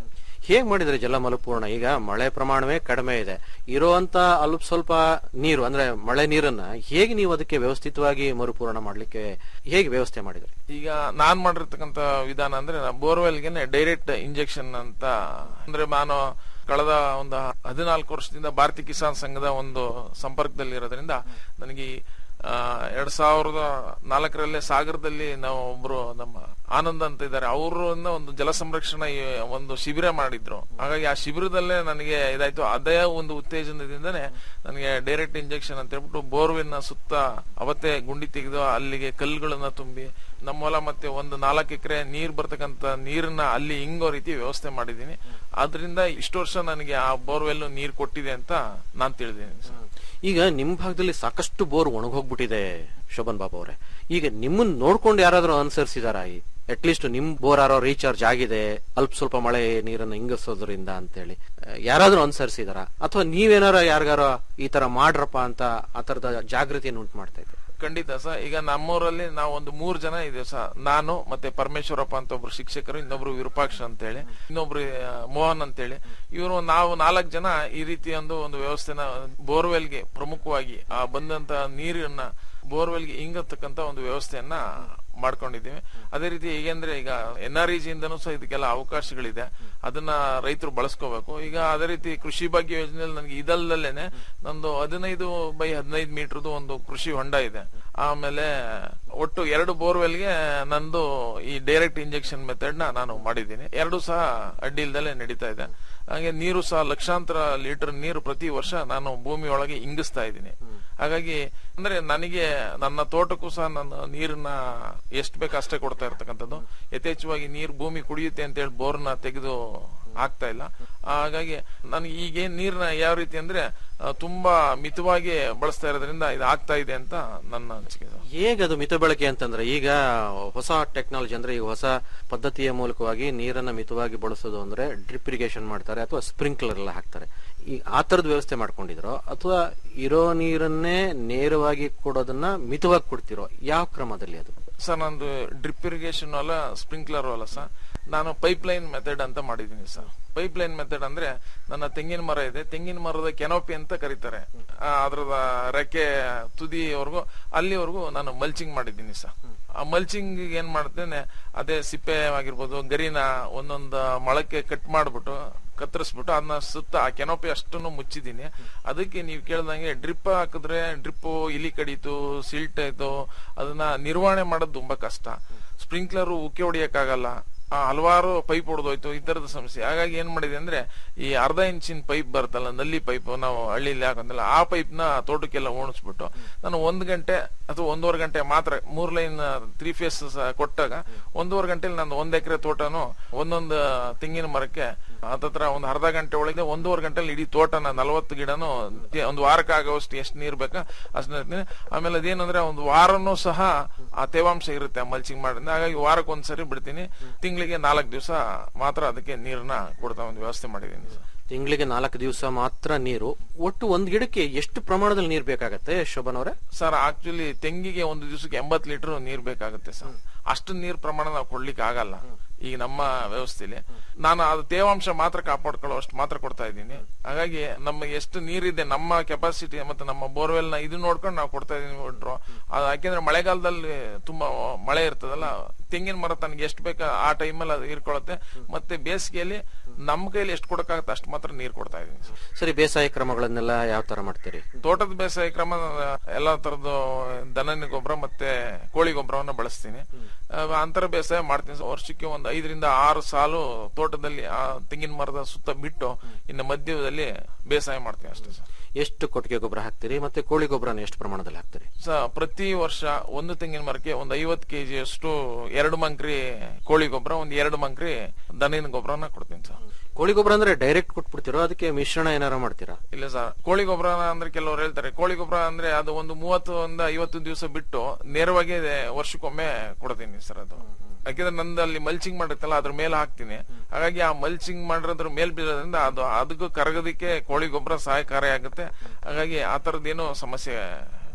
ಹೇಗ್ ಮಾಡಿದ್ರೆ ಜಲ ಮರುಪೂರ್ಣ ಈಗ ಮಳೆ ಪ್ರಮಾಣವೇ ಕಡಿಮೆ ಇದೆ ಇರುವಂತ ಅಲ್ಪ ಸ್ವಲ್ಪ ನೀರು ಅಂದ್ರೆ ಮಳೆ ನೀರನ್ನ ಹೇಗೆ ನೀವು ಅದಕ್ಕೆ ವ್ಯವಸ್ಥಿತವಾಗಿ ಮರುಪೂರ್ಣ ಮಾಡ್ಲಿಕ್ಕೆ ಹೇಗೆ ವ್ಯವಸ್ಥೆ ಮಾಡಿದ್ರಿ ಈಗ ನಾನ್ ಮಾಡಿರ್ತಕ್ಕಂತ ವಿಧಾನ ಅಂದ್ರೆ ಬೋರ್ವೆಲ್ಗೆನೆ ಡೈರೆಕ್ಟ್ ಇಂಜೆಕ್ಷನ್ ಅಂತ ಅಂದ್ರೆ ನಾನು ಕಳೆದ ಒಂದು ಹದಿನಾಲ್ಕು ವರ್ಷದಿಂದ ಭಾರತೀಯ ಕಿಸಾನ್ ಸಂಘದ ಒಂದು ಸಂಪರ್ಕದಲ್ಲಿ ಇರೋದ್ರಿಂದ ನನಗೆ ಈ, ಆ, ಎರಡ್ ಸಾವಿರದ ನಾಲ್ಕರಲ್ಲೇ ಸಾಗರದಲ್ಲಿ ನಾವು ಒಬ್ರು ನಮ್ಮ ಆನಂದ್ ಅಂತ ಇದ್ದಾರೆ ಅವರನ್ನ ಒಂದು ಜಲ ಸಂರಕ್ಷಣಾ ಈ ಒಂದು ಶಿಬಿರ ಮಾಡಿದ್ರು ಹಾಗಾಗಿ ಆ ಶಿಬಿರದಲ್ಲೇ ನನಗೆ ಇದಾಯ್ತು ಅದೇ ಒಂದು ಉತ್ತೇಜನದಿಂದನೇ ನನಗೆ ಡೈರೆಕ್ಟ್ ಇಂಜೆಕ್ಷನ್ ಅಂತ ಹೇಳ್ಬಿಟ್ಟು ಬೋರ್ವೆಲ್ನ ಸುತ್ತ ಅವತ್ತೇ ಗುಂಡಿ ತೆಗೆದು ಅಲ್ಲಿಗೆ ಕಲ್ಲುಗಳನ್ನ ತುಂಬಿ ನಮ್ಮ ಹೊಲ ಮತ್ತೆ ಒಂದು ನಾಲ್ಕು ಎಕರೆ ನೀರ್ ಬರ್ತಕ್ಕಂತ ನೀರನ್ನ ಅಲ್ಲಿ ಹಿಂಗೋ ರೀತಿ ವ್ಯವಸ್ಥೆ ಮಾಡಿದೀನಿ ಆದ್ರಿಂದ ಇಷ್ಟು ವರ್ಷ ನನಗೆ ಆ ಬೋರ್ವೆಲ್ ನೀರ್ ಕೊಟ್ಟಿದೆ ಅಂತ ನಾನ್ ತಿಳಿದೀನಿ ಸರ್. ಈಗ ನಿಮ್ ಭಾಗದಲ್ಲಿ ಸಾಕಷ್ಟು ಬೋರ್ ಒಣಗೋಗ್ಬಿಟ್ಟಿದೆ ಶೋಭನ್ ಬಾಬು ಅವರೇ ಈಗ ನಿಮ್ಮನ್ನ ನೋಡ್ಕೊಂಡು ಯಾರಾದ್ರೂ ಅನುಸರಿಸಿದಾರ ಅಟ್ಲೀಸ್ಟ್ ನಿಮ್ ಬೋರ್ ಯಾರೋ ರೀಚಾರ್ಜ್ ಆಗಿದೆ ಅಲ್ಪ ಸ್ವಲ್ಪ ಮಳೆ ನೀರನ್ನು ಇಂಗಿಸೋದ್ರಿಂದ ಅಂತೇಳಿ ಆ, ಯಾರಾದ್ರೂ ಅನುಸರಿಸಿದಾರ ಅಥವಾ ನೀವೇನಾರ ಯಾರಿಗಾರ ಈ ತರ ಮಾಡ್ರಪ್ಪ ಅಂತ ಆ ತರದ ಜಾಗೃತಿಯನ್ನು ಉಂಟು ಮಾಡ್ತಾ ಇದ್ದೀರಾ ಖಂಡಿತ ಸರ್ ಈಗ ನಮ್ಮೂರಲ್ಲಿ ನಾವು ಒಂದು ಮೂರ್ ಜನ ಇದ್ದೇವೆ ಸರ್ ನಾನು ಮತ್ತೆ ಪರಮೇಶ್ವರಪ್ಪ ಅಂತ ಒಬ್ರು ಶಿಕ್ಷಕರು ಇನ್ನೊಬ್ರು ವಿರೂಪಾಕ್ಷ ಅಂತೇಳಿ ಇನ್ನೊಬ್ರು ಆ, ಮೋಹನ್ ಅಂತೇಳಿ ಇವರು ನಾವು ನಾಲ್ಕು ಜನ ಈ ರೀತಿ ಒಂದು ಒಂದು ವ್ಯವಸ್ಥೆನ ಬೋರ್ವೆಲ್ಗೆ ಪ್ರಮುಖವಾಗಿ ಆ ಬಂದಂತ ನೀರನ್ನ ಬೋರ್ವೆಲ್ಗೆ ಇಂಗತಕ್ಕಂತ ಒಂದು ವ್ಯವಸ್ಥೆಯನ್ನ ಮಾಡ್ಕೊಂಡಿದ್ದೀವಿ ಅದೇ ರೀತಿ ಹೇಗೆಂದ್ರೆ ಈಗ ಎನ್ ಆರ್ ಇಂದನೂ ಸಹ ಇದಕ್ಕೆಲ್ಲ ಅವಕಾಶಗಳಿದೆ ಅದನ್ನ ರೈತರು ಬಳಸ್ಕೋಬೇಕು ಈಗ ಅದೇ ರೀತಿ ಕೃಷಿ ಭಾಗ್ಯ ಯೋಜನೆಯಲ್ಲಿ ನನಗೆ ಇದಲ್ದಲ್ಲೇನೆ ನಂದು ಹದಿನೈದು ಬೈ ಹದಿನೈದು ಮೀಟರ್ದು ಒಂದು ಕೃಷಿ ಹೊಂಡ ಇದೆ ಆಮೇಲೆ ಒಟ್ಟು ಎರಡು ಬೋರ್ವೆಲ್ಗೆ ನಂದು ಈ ಡೈರೆಕ್ಟ್ ಇಂಜೆಕ್ಷನ್ ಮೆಥಡ್ ನ ನಾನು ಮಾಡಿದ್ದೀನಿ ಎರಡು ಸಹ ಅಡ್ಡಿ ಇಲ್ದಲೆ ನಡೀತಾ ಇದೆ ಹಾಗೆ ನೀರು ಸಹ ಲಕ್ಷಾಂತರ ಲೀಟರ್ ನೀರು ಪ್ರತಿ ವರ್ಷ ನಾನು ಭೂಮಿ ಒಳಗೆ ಇಂಗಿಸ್ತಾ ಇದ್ದೀನಿ ಹಾಗಾಗಿ ಅಂದ್ರೆ ನನಗೆ ನನ್ನ ತೋಟಕ್ಕೂ ಸಹ ನಾನು ನೀರನ್ನ ಎಷ್ಟು ಬೇಕು ಅಷ್ಟೇ ಕೊಡ್ತಾ ಇರ್ತಕ್ಕಂಥದ್ದು ಯಥೇಚ್ಛವಾಗಿ ನೀರು ಭೂಮಿ ಕುಡಿಯುತ್ತೆ ಅಂತ ಹೇಳಿ ಬೋರ್ನ ತೆಗೆದು ಆಗ್ತಾ ಇಲ್ಲ ಹಾಗಾಗಿ ನನಗೆ ಈಗೇನ್ ನೀರ್ನ ಯಾವ ರೀತಿ ಅಂದ್ರೆ ಆ, ತುಂಬಾ ಮಿತವಾಗಿ ಬಳಸ್ತಾ ಇರೋದ್ರಿಂದ ಇದು ಆಗ್ತಾ ಇದೆ ಅಂತ ನನ್ನ ಅನಿಸಿಕೆ ಸರ್. ಹೇಗೆ ಅದು ಮಿತ ಬಳಕೆ ಅಂತಂದ್ರೆ ಈಗ ಹೊಸ ಟೆಕ್ನಾಲಜಿ ಅಂದ್ರೆ ಈಗ ಹೊಸ ಪದ್ಧತಿಯ ಮೂಲಕವಾಗಿ ನೀರನ್ನ ಮಿತವಾಗಿ ಬಳಸೋದು ಅಂದ್ರೆ ಡ್ರಿಪ್ ಇರಿಗೇಷನ್ ಮಾಡ್ತಾರೆ ಅಥವಾ ಸ್ಪ್ರಿಂಕ್ಲರ್ ಎಲ್ಲ ಹಾಕ್ತಾರೆ ಈ ಆ ತರದ ವ್ಯವಸ್ಥೆ ಮಾಡ್ಕೊಂಡಿದ್ರು ಅಥವಾ ಇರೋ ನೀರನ್ನೇ ನೇರವಾಗಿ ಕೊಡೋದನ್ನ ಮಿತವಾಗಿ ಕೊಡ್ತಿರೋ ಯಾವ ಕ್ರಮದಲ್ಲಿ ಅದು ಸರ್ ನಂದು ಡ್ರಿಪ್ ಇರಿಗೇಷನ್ ಅಲ್ಲ ಸ್ಪ್ರಿಂಕ್ಲರ್ ಅಲ್ಲ ಸರ್ ನಾನು ಪೈಪ್ ಲೈನ್ ಮೆಥಡ್ ಅಂತ ಮಾಡಿದ್ದೀನಿ ಸರ್ ಪೈಪ್ ಲೈನ್ ಮೆಥಡ್ ಅಂದ್ರೆ ನನ್ನ ತೆಂಗಿನ ಮರ ಇದೆ ತೆಂಗಿನ ಮರದ ಕೆನೋಪಿ ಅಂತ ಕರೀತಾರೆ ಆ, ಅದ್ರದ ರೆಕ್ಕೆ ತುದಿವರೆಗೂ ಅಲ್ಲಿವರೆಗೂ ನಾನು ಮಲ್ಚಿಂಗ್ ಮಾಡಿದ್ದೀನಿ ಸರ್ ಆ ಮಲ್ಚಿಂಗ್ ಏನ್ ಮಾಡ್ತೇನೆ ಅದೇ ಸಿಪ್ಪೆ ಆಗಿರ್ಬೋದು ಗರಿನ ಒಂದೊಂದು ಮೊಳಕ್ಕೆ ಕಟ್ ಮಾಡ್ಬಿಟ್ಟು ಕತ್ತರಿಸ್ಬಿಟ್ಟು ಅದನ್ನ ಸುತ್ತ ಆ ಕೆನೋಪಿ ಅಷ್ಟನ್ನು ಮುಚ್ಚಿದ್ದೀನಿ ಅದಕ್ಕೆ ನೀವು ಕೇಳ್ದಂಗೆ ಡ್ರಿಪ್ ಹಾಕಿದ್ರೆ ಡ್ರಿಪ್ ಇಲಿ ಕಡಿತು ಸಿಲ್ಟ್ ಆಯ್ತು ಅದನ್ನ ನಿರ್ವಹಣೆ ಮಾಡೋದು ತುಂಬಾ ಕಷ್ಟ ಸ್ಪ್ರಿಂಕ್ಲರ್ ಉಕ್ಕೆ ಹೊಡಿಯಕ್ಕಾಗಲ್ಲ ಆ, ಹಲವಾರು ಪೈಪ್ ಹೊಡೆದೋಯ್ತು ಈ ತರದ ಸಮಸ್ಯೆ ಹಾಗಾಗಿ ಏನ್ ಮಾಡಿದೆ ಅಂದ್ರೆ ಈ ಅರ್ಧ ಇಂಚಿನ ಪೈಪ್ ಬರುತ್ತಲ್ಲ ನಲ್ಲಿ ಪೈಪ್ ನಾವು ಹಳ್ಳಿಲಿ ಹಾಕಂದಿಲ್ಲ ಆ ಪೈಪ್ ನ ತೋಟಕ್ಕೆಲ್ಲ ಓಣಿಸ್ಬಿಟ್ಟು ನಾನು ಒಂದ್ ಗಂಟೆ ಅಥವಾ ಒಂದೂವರೆ ಗಂಟೆ ಮಾತ್ರ ಮೂರ್ ಲೈನ್ ತ್ರೀ ಫೇಸ್ ಕೊಟ್ಟಾಗ ಒಂದೂವರೆ ಗಂಟೆಲಿ ನಾನು ಒಂದ್ ಎಕರೆ ತೋಟನು ಒಂದೊಂದು ತೆಂಗಿನ ಮರಕ್ಕೆ ಹತ್ತತ್ರ ಒಂದು ಅರ್ಧ ಗಂಟೆ ಒಳಗೆ ಒಂದೂವರೆ ಗಂಟೆಲಿ ಇಡೀ ತೋಟನ ನಲವತ್ತು ಗಿಡನು ಒಂದು ವಾರಕ್ಕೆ ಆಗೋಷ್ಟು ಎಷ್ಟು ನೀರ್ ಬೇಕಾ ಅಷ್ಟು ಇರ್ತೀನಿ ಆಮೇಲೆ ಅದೇನಂದ್ರೆ ಒಂದು ವಾರನೂ ಸಹ ಆ ತೇವಾಂಶ ಇರುತ್ತೆ ಆ ಮಲ್ಚಿಂಗ್ ಮಾಡೋದ್ರಿಂದ ಹಾಗಾಗಿ ವಾರಕ್ಕೆ ಒಂದ್ಸರಿ ಬಿಡ್ತೀನಿ ತಿಂಗಳಿಗೆ ನಾಲ್ಕು ದಿವಸ ಮಾತ್ರ ಅದಕ್ಕೆ ನೀರನ್ನ ಕೊಡ್ತಾ ಒಂದು ವ್ಯವಸ್ಥೆ ಮಾಡಿದ್ದೀನಿ ಸರ್. ತಿಂಗಳಿಗೆ ನಾಲ್ಕು ದಿವಸ ಮಾತ್ರ ನೀರು ಒಟ್ಟು ಒಂದ್ ಗಿಡಕ್ಕೆ ಎಷ್ಟು ಪ್ರಮಾಣದಲ್ಲಿ ನೀರು ಬೇಕಾಗತ್ತೆ ಶೋಭನ್ ಅವರೇ ಸರ್ ಆಕ್ಚುಲಿ ತೆಂಗಿಗೆ ಒಂದು ದಿವಸಕ್ಕೆ ಎಂಬತ್ ಲೀಟರ್ ನೀರ್ ಬೇಕಾಗುತ್ತೆ ಸರ್ ಅಷ್ಟು ನೀರ್ ಪ್ರಮಾಣ ನಾವು ಕೊಡ್ಲಿಕ್ಕೆ ಆಗಲ್ಲ ಈಗ ನಮ್ಮ ವ್ಯವಸ್ಥೆಲಿ ನಾನು ಅದು ತೇವಾಂಶ ಮಾತ್ರ ಕಾಪಾಡ್ಕೊಳ್ಳೋ ಅಷ್ಟು ಮಾತ್ರ ಕೊಡ್ತಾ ಇದ್ದೀನಿ ಹಾಗಾಗಿ ನಮಗೆ ಎಷ್ಟು ನೀರಿದೆ ನಮ್ಮ ಕೆಪಾಸಿಟಿ ಮತ್ತೆ ನಮ್ಮ ಬೋರ್ವೆಲ್ ನ ಇದು ನೋಡ್ಕೊಂಡು ನಾವು ಕೊಡ್ತಾ ಇದೀನಿ ಬಿಟ್ರು ಅದು ಯಾಕೆಂದ್ರೆ ಮಳೆಗಾಲದಲ್ಲಿ ತುಂಬಾ ಮಳೆ ಇರ್ತದಲ್ಲ ತೆಂಗಿನ ಮರ ತನಗೆ ಎಷ್ಟು ಬೇಕಾ ಆ ಟೈಮಲ್ಲಿ ಅದು ಹೀರ್ಕೊಳ್ಳುತ್ತೆ ಮತ್ತೆ ಬೇಸಿಗೆಯಲ್ಲಿ ನಮ್ಮ ಕೈಲಿ ಎಷ್ಟು ಕೊಡಕ್ಕಾಗತ್ತೆ ಅಷ್ಟು ಮಾತ್ರ ನೀರ್ ಕೊಡ್ತಾ ಇದೀನಿ ಸರ್ ಸರಿ ಬೇಸಾಯ ಕ್ರಮಗಳನ್ನೆಲ್ಲ ಯಾವ ತರ ಮಾಡ್ತೀರಿ ತೋಟದ ಬೇಸಾಯ ಕ್ರಮ ಎಲ್ಲಾ ತರದ್ದು ದನನಿ ಗೊಬ್ಬರ ಮತ್ತೆ ಕೋಳಿ ಗೊಬ್ಬರವನ್ನ ಬಳಸ್ತೀನಿ ಆ, ಅಂತರ ಬೇಸಾಯ ಮಾಡ್ತೀನಿ ಸರ್. ವರ್ಷಕ್ಕೆ ಒಂದು ಐದರಿಂದ ಆರು ಸಾಲು ತೋಟದಲ್ಲಿ ಆ ತೆಂಗಿನ ಮರದ ಸುತ್ತ ಬಿಟ್ಟು ಇನ್ನು ಮಧ್ಯದಲ್ಲಿ ಬೇಸಾಯ ಮಾಡ್ತೀನಿ ಅಷ್ಟೇ ಸರ್ ಎಷ್ಟು ಕೊಟ್ಟಿಗೆ ಗೊಬ್ಬರ ಹಾಕ್ತೀರಿ ಮತ್ತೆ ಕೋಳಿ ಗೊಬ್ಬರನ ಎಷ್ಟು ಪ್ರಮಾಣದಲ್ಲಿ ಹಾಕ್ತೀರಿ ಸ ಪ್ರತಿ ವರ್ಷ ಒಂದು ತೆಂಗಿನ ಮರಕ್ಕೆ ಒಂದು ಐವತ್ತು ಕೆಜಿ ಅಷ್ಟು ಎರಡು ಮಂಕ್ರಿ ಕೋಳಿ ಗೊಬ್ಬರ ಒಂದು ಎರಡು ಮಂಕ್ರಿ ದನಿನ ಗೊಬ್ಬರನ ಕೊಡ್ತೀನಿ ಸರ್ ಕೋಳಿ ಗೊಬ್ಬರ ಅಂದ್ರೆ ಡೈರೆಕ್ಟ್ ಕೊಟ್ಬಿಡ್ತಿರೋ ಅದಕ್ಕೆ ಮಿಶ್ರಣ ಏನಾರ ಮಾಡ್ತೀರಾ ಇಲ್ಲ ಸರ್ ಕೋಳಿ ಗೊಬ್ಬರ ಅಂದ್ರೆ ಕೆಲವರು ಹೇಳ್ತಾರೆ ಕೋಳಿ ಗೊಬ್ಬರ ಅಂದ್ರೆ ಅದು ಒಂದು ಮೂವತ್ತರಿಂದ ಐವತ್ತು ದಿವಸ ಬಿಟ್ಟು ನೇರವಾಗಿ ವರ್ಷಕ್ಕೊಮ್ಮೆ ಕೊಡ್ತೀನಿ ಸರ್ ಅದು ಯಾಕೆಂದ್ರೆ ನಂದು ಅಲ್ಲಿ ಮಲ್ಚಿಂಗ್ ಮಾಡಿರ್ತಲ್ಲ ಅದ್ರ ಮೇಲೆ ಹಾಕ್ತೀನಿ ಹಾಗಾಗಿ ಆ ಮಲ್ಚಿಂಗ್ ಮಾಡಿರೋದ್ರ ಮೇಲ್ ಬೀಳೋದ್ರಿಂದ ಅದು ಅದಕ್ಕೂ ಕರಗೋದಕ್ಕೆ ಕೋಳಿ ಗೊಬ್ಬರ ಸಹಾಯಕಾರಿ ಆಗುತ್ತೆ ಹಾಗಾಗಿ ಆ ತರದ್ದೇನು ಸಮಸ್ಯೆ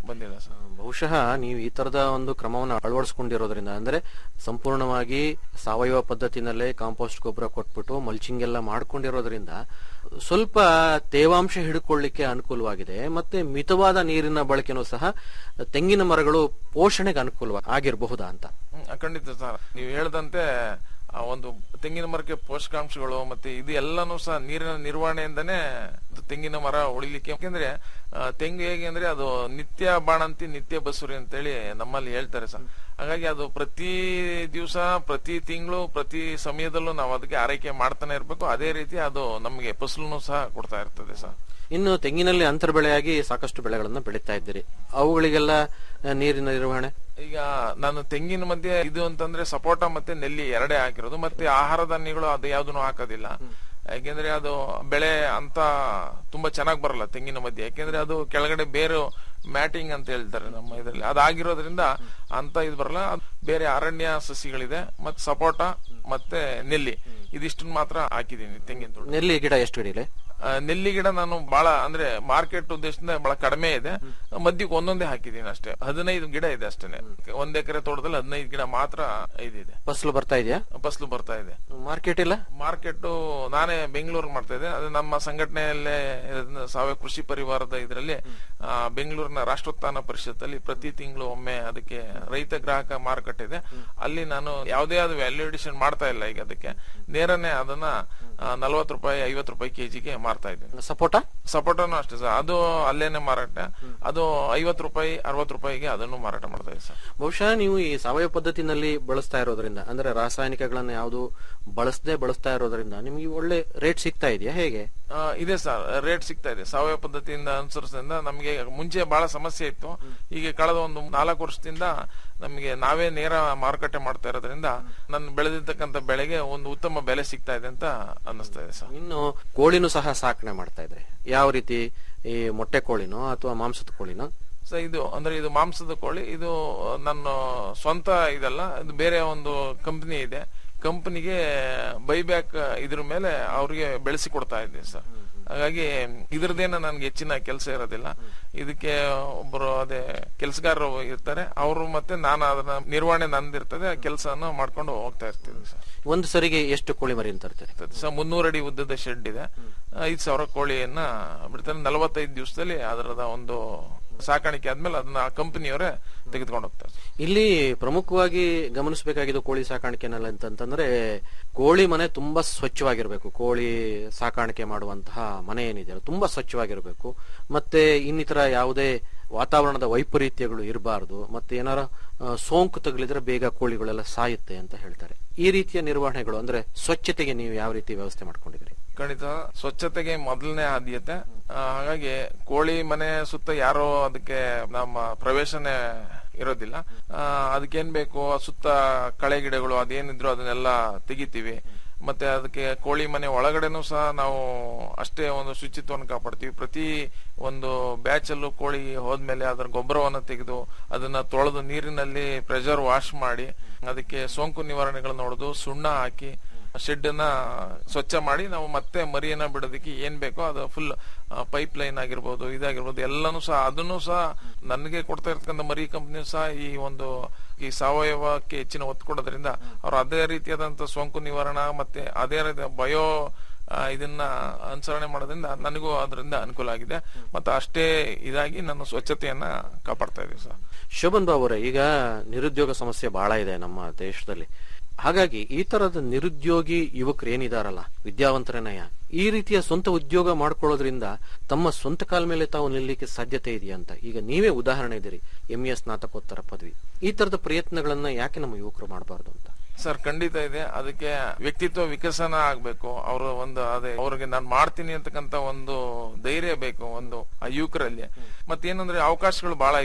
ಬಂದಿಲ್ಲ ಸರ್ ಬಹುಶಃ ನೀವು ಈ ತರದ ಒಂದು ಕ್ರಮವನ್ನು ಅಳವಡಿಸ್ಕೊಂಡಿರೋದ್ರಿಂದ ಅಂದ್ರೆ ಸಂಪೂರ್ಣವಾಗಿ ಸಾವಯವ ಪದ್ಧತಿನಲ್ಲೇ ಕಾಂಪೋಸ್ಟ್ ಗೊಬ್ಬರ ಕೊಟ್ಬಿಟ್ಟು ಮಲ್ಚಿಂಗ್ ಎಲ್ಲ ಮಾಡ್ಕೊಂಡಿರೋದ್ರಿಂದ ಸ್ವಲ್ಪ ತೇವಾಂಶ ಹಿಡ್ಕೊಳ್ಳಿಕ್ಕೆ ಅನುಕೂಲವಾಗಿದೆ ಮತ್ತೆ ಮಿತವಾದ ನೀರಿನ ಬಳಕೆನೂ ಸಹ ತೆಂಗಿನ ಮರಗಳು ಪೋಷಣೆಗೆ ಅನುಕೂಲವಾಗಿ ಆಗಿರಬಹುದಾ ಅಂತ ಹ್ಮ್, ಖಂಡಿತ ಸರ್ ನೀವು ಹೇಳ್ದಂತೆ ಆ ಒಂದು ತೆಂಗಿನ ಮರಕ್ಕೆ ಪೋಷಕಾಂಶಗಳು ಮತ್ತೆ ಇದು ಎಲ್ಲಾನು ಸಹ ನೀರಿನ ನಿರ್ವಹಣೆಯಿಂದನೇ ಅದು ತೆಂಗಿನ ಮರ ಉಳಿಲಿಕ್ಕೆ ಯಾಕೆಂದ್ರೆ ಆ, ತೆಂಗು ಹೇಗೆ ಅಂದ್ರೆ ಅದು ನಿತ್ಯ ಬಾಣಂತಿ ನಿತ್ಯ ಬಸುರಿ ಅಂತೇಳಿ ನಮ್ಮಲ್ಲಿ ಹೇಳ್ತಾರೆ ಸರ್ ಹಾಗಾಗಿ ಅದು ಪ್ರತಿ ದಿವಸ ಪ್ರತಿ ತಿಂಗಳು ಪ್ರತಿ ಸಮಯದಲ್ಲೂ ನಾವು ಅದಕ್ಕೆ ಆರೈಕೆ ಮಾಡ್ತಾನೆ ಇರ್ಬೇಕು ಅದೇ ರೀತಿ ಅದು ನಮಗೆ ಫಸಲನ್ನು ಸಹ ಕೊಡ್ತಾ ಇರ್ತದೆ ಸರ್ ಇನ್ನು ತೆಂಗಿನಲ್ಲಿ ಅಂತರ ಬೆಳೆಯಾಗಿ ಸಾಕಷ್ಟು ಬೆಳೆಗಳನ್ನ ಬೆಳೀತಾ ಇದ್ದೀರಿ ಅವುಗಳಿಗೆಲ್ಲ ಆ, ನೀರಿನ ನಿರ್ವಹಣೆ ಈಗ ನಾನು ತೆಂಗಿನ ಮಧ್ಯೆ ಇದು ಅಂತಂದ್ರೆ ಸಪೋಟ ಮತ್ತೆ ನೆಲ್ಲಿ ಎರಡೇ ಹಾಕಿರೋದು ಮತ್ತೆ ಆಹಾರ ಧಾನ್ಯಗಳು ಅದು ಯಾವ್ದನ್ನು ಹಾಕೋದಿಲ್ಲ ಯಾಕೆಂದ್ರೆ ಅದು ಬೆಳೆ ಅಂತ ತುಂಬಾ ಚೆನ್ನಾಗಿ ಬರಲ್ಲ ತೆಂಗಿನ ಮಧ್ಯೆ ಯಾಕೆಂದ್ರೆ ಅದು ಕೆಳಗಡೆ ಬೇರು ಮ್ಯಾಟಿಂಗ್ ಅಂತ ಹೇಳ್ತಾರೆ ನಮ್ಮ ಇದರಲ್ಲಿ ಅದಾಗಿರೋದ್ರಿಂದ ಅಂತ ಇದು ಬರಲ್ಲ ಅದ್ ಬೇರೆ ಅರಣ್ಯ ಸಸಿಗಳಿದೆ ಮತ್ತೆ ಸಪೋಟ ಮತ್ತೆ ನೆಲ್ಲಿ ಇದಿಷ್ಟನ್ನ ಮಾತ್ರ ಹಾಕಿದೀನಿ ತೆಂಗಿನ ತೋಟ ನೆಲ್ಲಿ ಗಿಡ ಎಷ್ಟು ಹಿಡಿಲೆ ಆ, ನೆಲ್ಲಿ ಗಿಡ ನಾನು ಬಹಳ ಅಂದ್ರೆ ಮಾರ್ಕೆಟ್ ಉದ್ದೇಶದಿಂದ ಬಹಳ ಕಡಿಮೆ ಇದೆ ಮಧ್ಯಕ್ಕೆ ಒಂದೊಂದೇ ಹಾಕಿದೀನಿ ಅಷ್ಟೇ ಹದಿನೈದು ಗಿಡ ಇದೆ ಅಷ್ಟೇನೆ ಒಂದ್ ಎಕರೆ ತೋಟದಲ್ಲಿ ಹದಿನೈದು ಗಿಡ ಮಾತ್ರ ಇದಿದೆ ಫಸಲು ಬರ್ತಾ ಇದೆಯಾ ಫಸಲು ಬರ್ತಾ ಇದೆ ಮಾರ್ಕೆಟ್ ಇಲ್ಲ ಮಾರ್ಕೆಟ್ ನಾನೇ ಬೆಂಗಳೂರು ಮಾಡ್ತಾ ಇದ್ದೆ ಅದು ನಮ್ಮ ಸಂಘಟನೆಯಲ್ಲೇ ಇರೋದ್ರಿಂದ ಸಾವಯವ ಕೃಷಿ ಪರಿವಾರದ ಇದರಲ್ಲಿ ಆ, ಬೆಂಗಳೂರಿನ ರಾಷ್ಟ್ರೋತ್ಥಾನ ಪರಿಷತ್ತಲ್ಲಿ ಪ್ರತಿ ತಿಂಗಳು ಒಮ್ಮೆ ಅದಕ್ಕೆ ರೈತ ಗ್ರಾಹಕ ಮಾರುಕಟ್ಟೆ ಇದೆ ಅಲ್ಲಿ ನಾನು ಯಾವುದೇ ಆದ ವ್ಯಾಲ್ಯೂಡೇಷನ್ ಮಾಡ್ತಾ ಇಲ್ಲ ಈಗ ಅದಕ್ಕೆ ನೇರನೇ ಅದನ್ನ ನಲ್ವತ್ತು ರೂಪಾಯಿ ಐವತ್ತು ರೂಪಾಯಿ ಕೆಜಿಗೆ ಮಾರ್ತಾ ಇದ್ದೀನಿ ಸಪೋಟ ಸಪೋಟನು ಅಷ್ಟೇ ಸರ್ ಅದು ಅಲ್ಲೇನೆ ಮಾರಾಟ ಅದು ಐವತ್ತು ರೂಪಾಯಿ ಅರವತ್ತು ರೂಪಾಯಿಗೆ ಅದನ್ನು ಮಾರಾಟ ಮಾಡ್ತಾ ಇದ್ದೀವಿ ಸರ್ ಬಹುಶಃ ನೀವು ಈ ಸಾವಯವ ಪದ್ಧತಿನಲ್ಲಿ ಬಳಸ್ತಾ ಇರೋದ್ರಿಂದ ಅಂದ್ರೆ ರಾಸಾಯನಿಕಗಳನ್ನ ಯಾವುದು ಬಳಸದೆ ಬಳಸ್ತಾ ಇರೋದ್ರಿಂದ ನಿಮ್ಗೆ ಒಳ್ಳೆ ರೇಟ್ ಸಿಗ್ತಾ ಇದೆಯಾ ಹೇಗೆ ಆ, ಇದೆ ಸರ್ ರೇಟ್ ಸಿಗ್ತಾ ಇದೆ ಸಾವಯವ ಪದ್ಧತಿಯಿಂದ ಅನುಸರಿಸೋದ್ರಿಂದ ನಮಗೆ ಮುಂಚೆ ಬಹಳ ಸಮಸ್ಯೆ ಇತ್ತು ಈಗ ಕಳೆದ ಒಂದು ನಾಲ್ಕು ವರ್ಷದಿಂದ ನಮಗೆ ನಾವೇ ನೇರ ಮಾರುಕಟ್ಟೆ ಮಾಡ್ತಾ ಇರೋದ್ರಿಂದ ನನ್ನ ಬೆಳೆದಿರ್ತಕ್ಕಂಥ ಬೆಳೆಗೆ ಒಂದು ಉತ್ತಮ ಬೆಲೆ ಸಿಗ್ತಾ ಇದೆ ಅಂತ ಅನ್ನಿಸ್ತಾ ಇದೆ ಸರ್ ಇನ್ನು ಕೋಳಿನೂ ಸಹ ಸಾಕಣೆ ಮಾಡ್ತಾ ಇದ್ರೆ ಯಾವ ರೀತಿ ಈ ಮೊಟ್ಟೆ ಕೋಳಿನೋ ಅಥವಾ ಮಾಂಸದ ಕೋಳಿನೋ ಸೊ ಇದು ಅಂದ್ರೆ ಇದು ಮಾಂಸದ ಕೋಳಿ ಇದು ನನ್ನ ಸ್ವಂತ ಇದಲ್ಲ ಇದು ಬೇರೆ ಒಂದು ಕಂಪನಿ ಇದೆ ಕಂಪನಿಗೆ ಬೈಬ್ಯಾಕ್ ಇದ್ರ ಮೇಲೆ ಅವ್ರಿಗೆ ಬೆಳೆಸಿ ಕೊಡ್ತಾ ಇದ್ದೀನಿ ಸರ್ ಹಾಗಾಗಿ ಇದ್ರದ್ದೇನ ನನ್ಗೆ ಹೆಚ್ಚಿನ ಕೆಲಸ ಇರೋದಿಲ್ಲ ಇದಕ್ಕೆ ಒಬ್ಬರು ಅದೇ ಕೆಲಸಗಾರರು ಇರ್ತಾರೆ ಅವರು ಮತ್ತೆ ನಾನು ಅದನ್ನ ನಿರ್ವಹಣೆ ನಂದಿರ್ತದೆ ಕೆಲಸನ ಮಾಡ್ಕೊಂಡು ಹೋಗ್ತಾ ಇರ್ತೀನಿ ಸರ್ ಒಂದು ಸರಿಗೆ ಎಷ್ಟು ಕೋಳಿ ಮರಿ ತರ್ತಾರೆ ಸೊ ಮುನ್ನೂರು ಅಡಿ ಉದ್ದದ ಶೆಡ್ ಇದೆ ಐದ್ ಸಾವಿರ ಕೋಳಿಯನ್ನ ಬಿಡ್ತಾರೆ ನಲವತ್ತೈದು ದಿವಸದಲ್ಲಿ ಅದರದ ಒಂದು ಸಾಕಾಣಿಕೆ ಆದ್ಮೇಲೆ ಅದನ್ನ ಕಂಪನಿಯವರೇ ತೆಗೆದುಕೊಂಡು ಹೋಗ್ತಾರೆ ಇಲ್ಲಿ ಪ್ರಮುಖವಾಗಿ ಗಮನಿಸಬೇಕಾಗಿದ್ದು ಕೋಳಿ ಸಾಕಾಣಿಕೆನಲ್ಲಿ ಅಂತಂತಂದ್ರೆ ಕೋಳಿ ಮನೆ ತುಂಬಾ ಸ್ವಚ್ಛವಾಗಿರ್ಬೇಕು ಕೋಳಿ ಸಾಕಾಣಿಕೆ ಮಾಡುವಂತಹ ಮನೆ ಏನಿದೆಯಲ್ಲ ತುಂಬಾ ಸ್ವಚ್ಛವಾಗಿರ್ಬೇಕು ಮತ್ತೆ ಇನ್ನಿತರ ಯಾವುದೇ ವಾತಾವರಣದ ವೈಪರೀತ್ಯಗಳು ಇರಬಾರದು ಮತ್ತೆ ಏನಾರ ಆ, ಸೋಂಕು ತಗುಲಿದ್ರೆ ಬೇಗ ಕೋಳಿಗಳೆಲ್ಲ ಸಾಯುತ್ತೆ ಅಂತ ಹೇಳ್ತಾರೆ ಈ ರೀತಿಯ ನಿರ್ವಹಣೆಗಳು ಅಂದ್ರೆ ಸ್ವಚ್ಛತೆಗೆ ನೀವು ಯಾವ ರೀತಿ ವ್ಯವಸ್ಥೆ ಮಾಡ್ಕೊಂಡಿದ್ರಿ ಖಂಡಿತ ಸ್ವಚ್ಛತೆಗೆ ಮೊದಲನೇ ಆದ್ಯತೆ ಆ, ಹಾಗಾಗಿ ಕೋಳಿ ಮನೆ ಸುತ್ತ ಯಾರೋ ಅದಕ್ಕೆ ನಮ್ಮ ಪ್ರವೇಶನೇ ಇರೋದಿಲ್ಲ ಆ, ಅದಕ್ಕೇನ್ ಬೇಕು ಆ ಸುತ್ತ ಕಳೆ ಗಿಡಗಳು ಅದೇನಿದ್ರು ಅದನ್ನೆಲ್ಲ ತೆಗಿತೀವಿ ಮತ್ತೆ ಅದಕ್ಕೆ ಕೋಳಿ ಮನೆ ಒಳಗಡೆನೂ ಸಹ ನಾವು ಅಷ್ಟೇ ಒಂದು ಶುಚಿತ್ವವನ್ನು ಕಾಪಾಡ್ತೀವಿ ಪ್ರತಿ ಒಂದು ಬ್ಯಾಚ್ ಅಲ್ಲೂ ಕೋಳಿ ಹೋದ್ಮೇಲೆ ಅದರ ಗೊಬ್ಬರವನ್ನು ತೆಗೆದು ಅದನ್ನ ತೊಳೆದು ನೀರಿನಲ್ಲಿ ಪ್ರೆಷರ್ ವಾಶ್ ಮಾಡಿ ಅದಕ್ಕೆ ಸೋಂಕು ನಿವಾರಣೆಗಳನ್ನ ನೋಡೋದು ಸುಣ್ಣ ಹಾಕಿ ಶೆಡ್ ಅನ್ನ ಸ್ವಚ್ಛ ಮಾಡಿ ನಾವು ಮತ್ತೆ ಮರಿಯನ್ನ ಬಿಡೋದಕ್ಕೆ ಏನ್ ಬೇಕೋ ಅದು ಫುಲ್ ಪೈಪ್ ಲೈನ್ ಆಗಿರ್ಬೋದು ಇದಾಗಿರ್ಬೋದು ಎಲ್ಲಾನು ಸಹ ಅದನ್ನು ಸಹ ನನಗೆ ಕೊಡ್ತಾ ಇರ್ತಕ್ಕಂಥ ಮರಿ ಕಂಪ್ನಿ ಸಹ ಈ ಒಂದು ಈ ಸಾವಯವಕ್ಕೆ ಹೆಚ್ಚಿನ ಒತ್ತು ಕೊಡೋದ್ರಿಂದ ಅವ್ರು ಅದೇ ರೀತಿಯಾದಂತ ಸೋಂಕು ನಿವಾರಣಾ ಮತ್ತೆ ಅದೇ ರೀತಿಯ ಬಯೋ ಆ, ಇದನ್ನ ಅನುಸರಣೆ ಮಾಡೋದ್ರಿಂದ ನನಗೂ ಅದರಿಂದ ಅನುಕೂಲ ಆಗಿದೆ ಮತ್ತೆ ಅಷ್ಟೇ ಇದಾಗಿ ನಾನು ಸ್ವಚ್ಛತೆಯನ್ನ ಕಾಪಾಡ್ತಾ ಇದೀವಿ ಸರ್ ಶೋಭನ್ ಬಾಬು ಅವರೇ ಈಗ ನಿರುದ್ಯೋಗ ಸಮಸ್ಯೆ ಬಹಳ ಇದೆ ನಮ್ಮ ದೇಶದಲ್ಲಿ ಹಾಗಾಗಿ ಈ ತರದ ನಿರುದ್ಯೋಗಿ ಯುವಕರು ಏನಿದಾರಲ್ಲ ವಿದ್ಯಾವಂತರನಯ ಈ ರೀತಿಯ ಸ್ವಂತ ಉದ್ಯೋಗ ಮಾಡ್ಕೊಳ್ಳೋದ್ರಿಂದ ತಮ್ಮ ಸ್ವಂತ ಕಾಲ ಮೇಲೆ ತಾವು ನಿಲ್ಲಲಿಕ್ಕೆ ಸಾಧ್ಯತೆ ಇದೆಯಾ ಅಂತ ಈಗ ನೀವೇ ಉದಾಹರಣೆ ಇದ್ದೀರಿ ಎಂ ಎಸ್ ಸ್ನಾತಕೋತ್ತರ ಪದವಿ ಈ ತರದ ಪ್ರಯತ್ನಗಳನ್ನ ಯಾಕೆ ನಮ್ಮ ಯುವಕರು ಮಾಡಬಾರ್ದು ಅಂತ ಸರ್ ಖಂಡಿತ ಇದೆ ಅದಕ್ಕೆ ವ್ಯಕ್ತಿತ್ವ ವಿಕಸನ ಆಗ್ಬೇಕು ಅವರು ಒಂದು ಅದೇ ಅವ್ರಿಗೆ ನಾನು ಮಾಡ್ತೀನಿ ಅಂತಕ್ಕಂತ ಒಂದು ಧೈರ್ಯ ಬೇಕು ಒಂದು ಆ ಯುವಕರಲ್ಲಿ ಮತ್ತೇನಂದ್ರೆ ಅವಕಾಶಗಳು ಬಹಳ ಇದೆ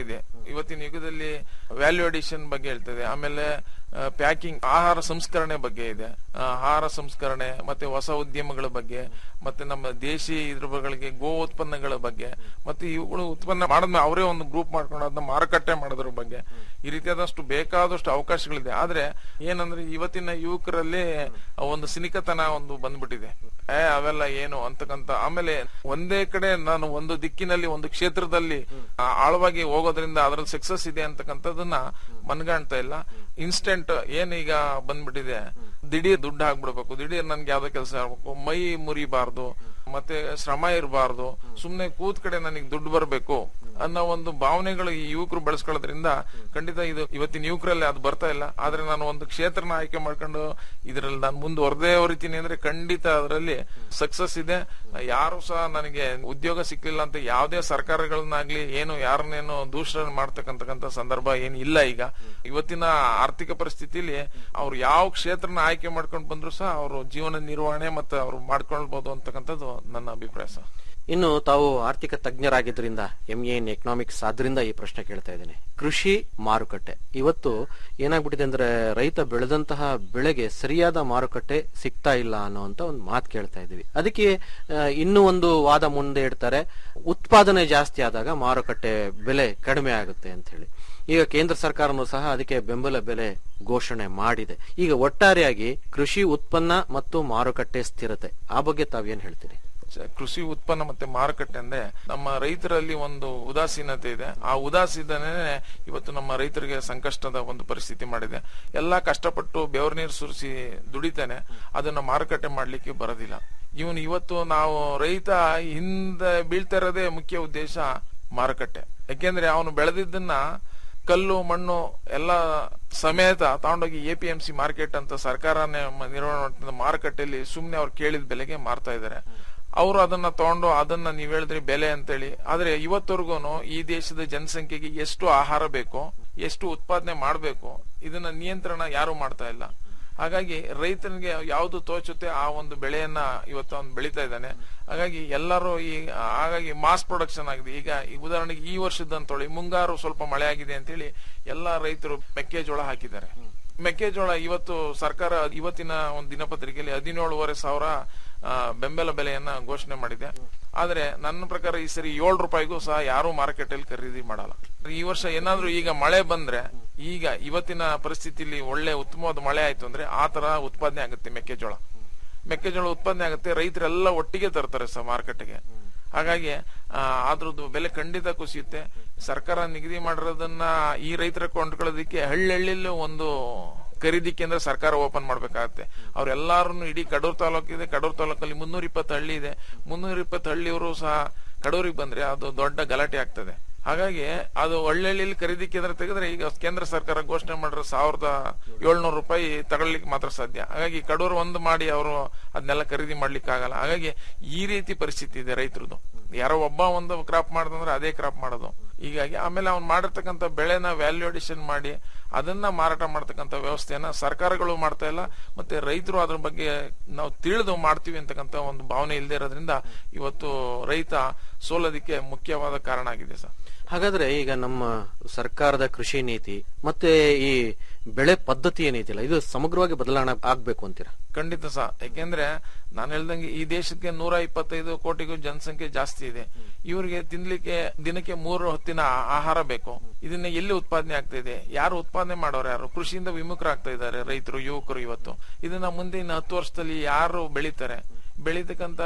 ಇವತ್ತಿನ ಯುಗದಲ್ಲಿ ವ್ಯಾಲ್ಯೂ ಅಡಿಷನ್ ಬಗ್ಗೆ ಹೇಳ್ತದೆ ಆಮೇಲೆ ಪ್ಯಾಕಿಂಗ್ ಆಹಾರ ಸಂಸ್ಕರಣೆ ಬಗ್ಗೆ ಇದೆ ಆ, ಆಹಾರ ಸಂಸ್ಕರಣೆ ಮತ್ತೆ ಹೊಸ ಉದ್ಯಮಗಳ ಬಗ್ಗೆ ಮತ್ತೆ ನಮ್ಮ ದೇಶಿ ಇದ್ರ ಬಗ್ಗೆ ಗೋ ಉತ್ಪನ್ನಗಳ ಬಗ್ಗೆ ಮತ್ತೆ ಇವುಗಳು ಉತ್ಪನ್ನ ಮಾಡಿದ್ಮೇಲೆ ಅವರೇ ಒಂದು ಗ್ರೂಪ್ ಮಾಡ್ಕೊಂಡು ಅದನ್ನ ಮಾರುಕಟ್ಟೆ ಮಾಡೋದ್ರ ಬಗ್ಗೆ ಈ ರೀತಿಯಾದಷ್ಟು ಬೇಕಾದಷ್ಟು ಅವಕಾಶಗಳಿದೆ ಆದ್ರೆ ಏನಂದ್ರೆ ಇವತ್ತಿನ ಯುವಕರಲ್ಲಿ ಒಂದು ಸಿನಿಕತನ ಒಂದು ಬಂದ್ಬಿಟ್ಟಿದೆ ಏ ಅವೆಲ್ಲ ಏನು ಅಂತಕ್ಕಂತ ಆಮೇಲೆ ಒಂದೇ ಕಡೆ ನಾನು ಒಂದು ದಿಕ್ಕಿನಲ್ಲಿ ಒಂದು ಕ್ಷೇತ್ರದಲ್ಲಿ ಆ, ಆಳವಾಗಿ ಹೋಗೋದ್ರಿಂದ ಅದ್ರಲ್ಲಿ ಸಕ್ಸಸ್ ಇದೆ ಅಂತಕ್ಕಂಥದ್ದನ್ನ ಮನ್ಗಾಣ್ತಾ ಇಲ್ಲ ಇನ್ಸ್ಟೆಂಟ್ ಏನ್ ಈಗ ಬಂದ್ಬಿಟ್ಟಿದೆ ದಿಢೀರ್ ದುಡ್ಡು ಹಾಕ್ಬಿಡ್ಬೇಕು ದಿಢೀರ್ ನನ್ಗೆ ಯಾವ್ದೋ ಕೆಲಸ ಆಗ್ಬೇಕು ಮೈ ಮುರಿಬಾರ್ದು ಮತ್ತೆ ಶ್ರಮ ಇರಬಾರ್ದು ಸುಮ್ನೆ ಕೂತ್ ಕಡೆ ನನಗೆ ದುಡ್ಡು ಬರಬೇಕು ಅನ್ನೋ ಒಂದು ಭಾವನೆಗಳು ಈ ಯುವಕರು ಬೆಳೆಸ್ಕೊಳ್ಳೋದ್ರಿಂದ ಖಂಡಿತ ಇದು ಇವತ್ತಿನ ಯುವಕರಲ್ಲಿ ಅದು ಬರ್ತಾ ಇಲ್ಲ ಆದ್ರೆ ನಾನು ಒಂದು ಕ್ಷೇತ್ರನ ಆಯ್ಕೆ ಮಾಡ್ಕೊಂಡು ಇದರಲ್ಲಿ ನಾನು ಮುಂದುವರೆದೇ ಹೊರಿತೀನಿ ಅಂದ್ರೆ ಖಂಡಿತ ಅದರಲ್ಲಿ ಸಕ್ಸಸ್ ಇದೆ ಯಾರು ಸಹ ನನಗೆ ಉದ್ಯೋಗ ಸಿಕ್ಲಿಲ್ಲ ಅಂತ ಯಾವುದೇ ಸರ್ಕಾರಗಳನ್ನಾಗ್ಲಿ ಏನು ಯಾರನ್ನೇನು ದೂಷಣೆ ಮಾಡ್ತಕ್ಕಂತಕ್ಕಂತ ಸಂದರ್ಭ ಏನ್ ಇಲ್ಲ ಈಗ ಇವತ್ತಿನ ಆರ್ಥಿಕ ಪರಿಸ್ಥಿತಿಲಿ ಅವ್ರು ಯಾವ ಕ್ಷೇತ್ರನ ಆಯ್ಕೆ ಮಾಡ್ಕೊಂಡು ಬಂದ್ರು ಸಹ ಅವರು ಜೀವನ ನಿರ್ವಹಣೆ ಮತ್ತೆ ಅವ್ರು ಮಾಡ್ಕೊಳ್ಬಹುದು ಅಂತಕ್ಕಂಥದ್ದು ನನ್ನ ಅಭಿಪ್ರಾಯ ಸರ್ ಇನ್ನು ತಾವು ಆರ್ಥಿಕ ತಜ್ಞರಾಗಿದ್ದರಿಂದ ಎಂ ಎ ಇನ್ ಎಕನಾಮಿಕ್ಸ್ ಆದ್ರಿಂದ ಈ ಪ್ರಶ್ನೆ ಕೇಳ್ತಾ ಇದ್ದೇನೆ ಕೃಷಿ ಮಾರುಕಟ್ಟೆ ಇವತ್ತು ಏನಾಗ್ಬಿಟ್ಟಿದೆ ಅಂದ್ರೆ ರೈತ ಬೆಳೆದಂತಹ ಬೆಳೆಗೆ ಸರಿಯಾದ ಮಾರುಕಟ್ಟೆ ಸಿಗ್ತಾ ಇಲ್ಲ ಅನ್ನೋಂತ ಒಂದು ಮಾತು ಕೇಳ್ತಾ ಇದೀವಿ ಅದಕ್ಕೆ ಆ, ಇನ್ನೂ ಒಂದು ವಾದ ಮುಂದೆ ಇಡ್ತಾರೆ ಉತ್ಪಾದನೆ ಜಾಸ್ತಿ ಆದಾಗ ಮಾರುಕಟ್ಟೆ ಬೆಲೆ ಕಡಿಮೆ ಆಗುತ್ತೆ ಅಂತ ಹೇಳಿ ಈಗ ಕೇಂದ್ರ ಸರ್ಕಾರನೂ ಸಹ ಅದಕ್ಕೆ ಬೆಂಬಲ ಬೆಲೆ ಘೋಷಣೆ ಮಾಡಿದೆ ಈಗ ಒಟ್ಟಾರೆಯಾಗಿ ಕೃಷಿ ಉತ್ಪನ್ನ ಮತ್ತು ಮಾರುಕಟ್ಟೆ ಸ್ಥಿರತೆ ಆ ಬಗ್ಗೆ ತಾವೇನ್ ಹೇಳ್ತೀರಿ ಸ- ಕೃಷಿ ಉತ್ಪನ್ನ ಮತ್ತೆ ಮಾರುಕಟ್ಟೆ ಅಂದ್ರೆ ನಮ್ಮ ರೈತರಲ್ಲಿ ಒಂದು ಉದಾಸೀನತೆ ಇದೆ ಆ ಉದಾಸೀನತೆ ಇವತ್ತು ನಮ್ಮ ರೈತರಿಗೆ ಸಂಕಷ್ಟದ ಒಂದು ಪರಿಸ್ಥಿತಿ ಮಾಡಿದೆ ಎಲ್ಲಾ ಕಷ್ಟಪಟ್ಟು ಬೆವರು ನೀರು ಸುರಿಸಿ ದುಡಿತಾನೆ ಅದನ್ನ ಮಾರುಕಟ್ಟೆ ಮಾಡ್ಲಿಕ್ಕೆ ಬರೋದಿಲ್ಲ ಇವನು ಇವತ್ತು ನಾವು ರೈತ ಹಿಂದೆ ಬೀಳ್ತಾ ಇರೋದೇ ಮುಖ್ಯ ಉದ್ದೇಶ ಮಾರುಕಟ್ಟೆ ಯಾಕೆಂದ್ರೆ ಅವನು ಬೆಳೆದಿದ್ದನ್ನ ಕಲ್ಲು ಮಣ್ಣು ಎಲ್ಲ ಸಮೇತ ತಗೊಂಡೋಗಿ A P M C market ಅಂತ ಸರ್ಕಾರನೇ ಮ- ನಿರ್ವಹಣೆ ಮಾಡ್ತಿದ್ದ ಮಾರುಕಟ್ಟೆಯಲ್ಲಿ ಸುಮ್ನೆ ಅವ್ರು ಕೇಳಿದ ಬೆಲೆಗೆ ಮಾರ್ತಾ ಇದ್ದಾರೆ ಅವರು ಅದನ್ನ ತಗೊಂಡು ಅದನ್ನ ನೀವ್ ಹೇಳಿದ್ರಿ ಬೆಲೆ ಅಂತೇಳಿ ಆದ್ರೆ ಇವತ್ತವರೆಗೂ ಈ ದೇಶದ ಜನಸಂಖ್ಯೆಗೆ ಎಷ್ಟು ಆಹಾರ ಬೇಕು ಎಷ್ಟು ಉತ್ಪಾದನೆ ಮಾಡಬೇಕು ಇದನ್ನ ನಿಯಂತ್ರಣ ಯಾರು ಮಾಡ್ತಾ ಇಲ್ಲ ಹಾಗಾಗಿ ರೈತನಿಗೆ ಯಾವ್ದು ತೋಚುತ್ತೆ ಆ ಒಂದು ಬೆಳೆಯನ್ನ ಇವತ್ತು ಅವ್ನು ಬೆಳೀತಾ ಇದ್ದಾನೆ ಹಾಗಾಗಿ ಎಲ್ಲರೂ ಈ ಹಾಗಾಗಿ ಮಾಸ್ ಪ್ರೊಡಕ್ಷನ್ ಆಗಿದೆ ಈಗ ಈ ಉದಾಹರಣೆಗೆ ಈ ವರ್ಷದಂತೊಳಿ ಮುಂಗಾರು ಸ್ವಲ್ಪ ಮಳೆ ಆಗಿದೆ ಅಂತೇಳಿ ಎಲ್ಲಾ ರೈತರು ಮೆಕ್ಕೆಜೋಳ ಹಾಕಿದ್ದಾರೆ ಮೆಕ್ಕೆಜೋಳ ಇವತ್ತು ಸರ್ಕಾರ ಇವತ್ತಿನ ಒಂದು ದಿನಪತ್ರಿಕೆಯಲ್ಲಿ ಹದಿನೇಳುವರೆ ಸಾವಿರ ಆ, ಬೆಂಬಲ ಬೆಲೆಯನ್ನ ಘೋಷಣೆ ಮಾಡಿದೆ ಆದ್ರೆ ನನ್ನ ಪ್ರಕಾರ ಈ ಸರಿ ಏಳು ರೂಪಾಯಿಗೂ ಸಹ ಯಾರು ಮಾರ್ಕೆಟಲ್ಲಿ ಖರೀದಿ ಮಾಡಲ್ಲ ಈ ವರ್ಷ ಏನಾದ್ರೂ ಈಗ ಮಳೆ ಬಂದ್ರೆ ಈಗ ಇವತ್ತಿನ ಪರಿಸ್ಥಿತಿಲಿ ಒಳ್ಳೆ ಉತ್ತಮವಾದ ಮಳೆ ಆಯ್ತು ಅಂದ್ರೆ ಆ ತರ ಉತ್ಪಾದನೆ ಆಗುತ್ತೆ ಮೆಕ್ಕೆಜೋಳ ಮೆಕ್ಕೆಜೋಳ ಉತ್ಪಾದನೆ ಆಗುತ್ತೆ ರೈತರೆಲ್ಲ ಒಟ್ಟಿಗೆ ತರ್ತಾರೆ ಸಹ ಮಾರುಕಟ್ಟೆಗೆ ಹಾಗಾಗಿ ಆ, ಅದ್ರದ್ದು ಬೆಲೆ ಖಂಡಿತ ಕುಸಿಯುತ್ತೆ ಸರ್ಕಾರ ನಿಗದಿ ಮಾಡಿರೋದನ್ನ ಈ ರೈತರ ಕೊಂಡ್ಕೊಳ್ಳೋದಕ್ಕೆ ಹಳ್ಳಿಹಳ್ಳಿಲೂ ಒಂದು ಖರೀದಿ ಕೇಂದ್ರ ಸರ್ಕಾರ ಓಪನ್ ಮಾಡ್ಬೇಕಾಗತ್ತೆ ಅವ್ರೆಲ್ಲಾರು ಇಡೀ ಕಡೂರ್ ತಾಲೂಕಿದೆ ಕಡೂರ್ ತಾಲೂಕಲ್ಲಿ ಮುನ್ನೂರ ಇಪ್ಪತ್ತು ಹಳ್ಳಿ ಇದೆ ಮುನ್ನೂರ ಇಪ್ಪತ್ತು ಹಳ್ಳಿಯವರು ಸಹ ಕಡೂರಿಗೆ ಬಂದ್ರೆ ಅದು ದೊಡ್ಡ ಗಲಾಟೆ ಆಗ್ತದೆ ಹಾಗಾಗಿ ಅದು ಹಳ್ಳಿಹಳ್ಳಿಲಿ ಖರೀದಿ ಕೇಂದ್ರ ತೆಗೆದ್ರೆ ಈಗ ಕೇಂದ್ರ ಸರ್ಕಾರ ಘೋಷಣೆ ಮಾಡಿರೋ ಸಾವಿರದ ಏಳ್ನೂರು ರೂಪಾಯಿ ತಗೊಳ್ಲಿಕ್ಕೆ ಮಾತ್ರ ಸಾಧ್ಯ ಹಾಗಾಗಿ ಕಡೂರು ಒಂದು ಮಾಡಿ ಅವರು ಅದನ್ನೆಲ್ಲ ಖರೀದಿ ಮಾಡ್ಲಿಕ್ಕೆ ಆಗಲ್ಲ ಹಾಗಾಗಿ ಈ ರೀತಿ ಪರಿಸ್ಥಿತಿ ಇದೆ ರೈತರದು ಯಾರೋ ಒಬ್ಬ ಒಂದು ಕ್ರಾಪ್ ಮಾಡ್ದಂದ್ರೆ ಅದೇ ಕ್ರಾಪ್ ಮಾಡೋದು ಹೀಗಾಗಿ ಆಮೇಲೆ ಅವ್ನು ಮಾಡಿರ್ತಕ್ಕಂಥ ಬೆಳೆನ ವ್ಯಾಲ್ಯೂ ಅಡಿಷನ್ ಮಾಡಿ ಅದನ್ನ ಮಾರಾಟ ಮಾಡ್ತಕ್ಕಂಥ ವ್ಯವಸ್ಥೆಯನ್ನ ಸರ್ಕಾರಗಳು ಮಾಡ್ತಾ ಇಲ್ಲ ಮತ್ತೆ ರೈತರು ಅದ್ರ ಬಗ್ಗೆ ನಾವು ತಿಳಿದು ಮಾಡ್ತೀವಿ ಅಂತಕ್ಕಂಥ ಒಂದು ಭಾವನೆ ಇಲ್ಲದೆ ಇರೋದ್ರಿಂದ ಇವತ್ತು ರೈತ ಸೋಲೋದಿಕ್ಕೆ ಮುಖ್ಯವಾದ ಕಾರಣ ಆಗಿದೆ ಸರ್ ಹಾಗಾದ್ರೆ ಈಗ ನಮ್ಮ ಸರ್ಕಾರದ ಕೃಷಿ ನೀತಿ ಮತ್ತೆ ಈ ಬೆಳೆ ಪದ್ಧತಿ ಏನೈತಿಲ್ಲ ಇದು ಸಮಗ್ರವಾಗಿ ಬದಲಾವಣೆ ಆಗ್ಬೇಕು ಅಂತೀರಾ ಖಂಡಿತ ಸಹ ಯಾಕೆಂದ್ರೆ ನಾನು ಹೇಳ್ದಂಗೆ ಈ ದೇಶಕ್ಕೆ ನೂರ ಇಪ್ಪತ್ತೈದು ಕೋಟಿಗೂ ಜನಸಂಖ್ಯೆ ಜಾಸ್ತಿ ಇದೆ ಇವರಿಗೆ ತಿನ್ಲಿಕ್ಕೆ ದಿನಕ್ಕೆ ಮೂರು ಹೊತ್ತಿನ ಆ- ಆಹಾರ ಬೇಕು ಇದನ್ನ ಎಲ್ಲಿ ಉತ್ಪಾದನೆ ಆಗ್ತಾ ಇದೆ ಯಾರು ಉತ್ಪಾದನೆ ಮಾಡೋರು ಯಾರು ಕೃಷಿಯಿಂದ ವಿಮುಖರಾಗ್ತಾ ಇದ್ದಾರೆ ರೈತರು ಯುವಕರು ಇವತ್ತು ಇದನ್ನ ಮುಂದೆ ಇನ್ನು ಹತ್ತು ವರ್ಷದಲ್ಲಿ ಯಾರು ಬೆಳೀತಾರೆ ಬೆಳೀತಕ್ಕಂತ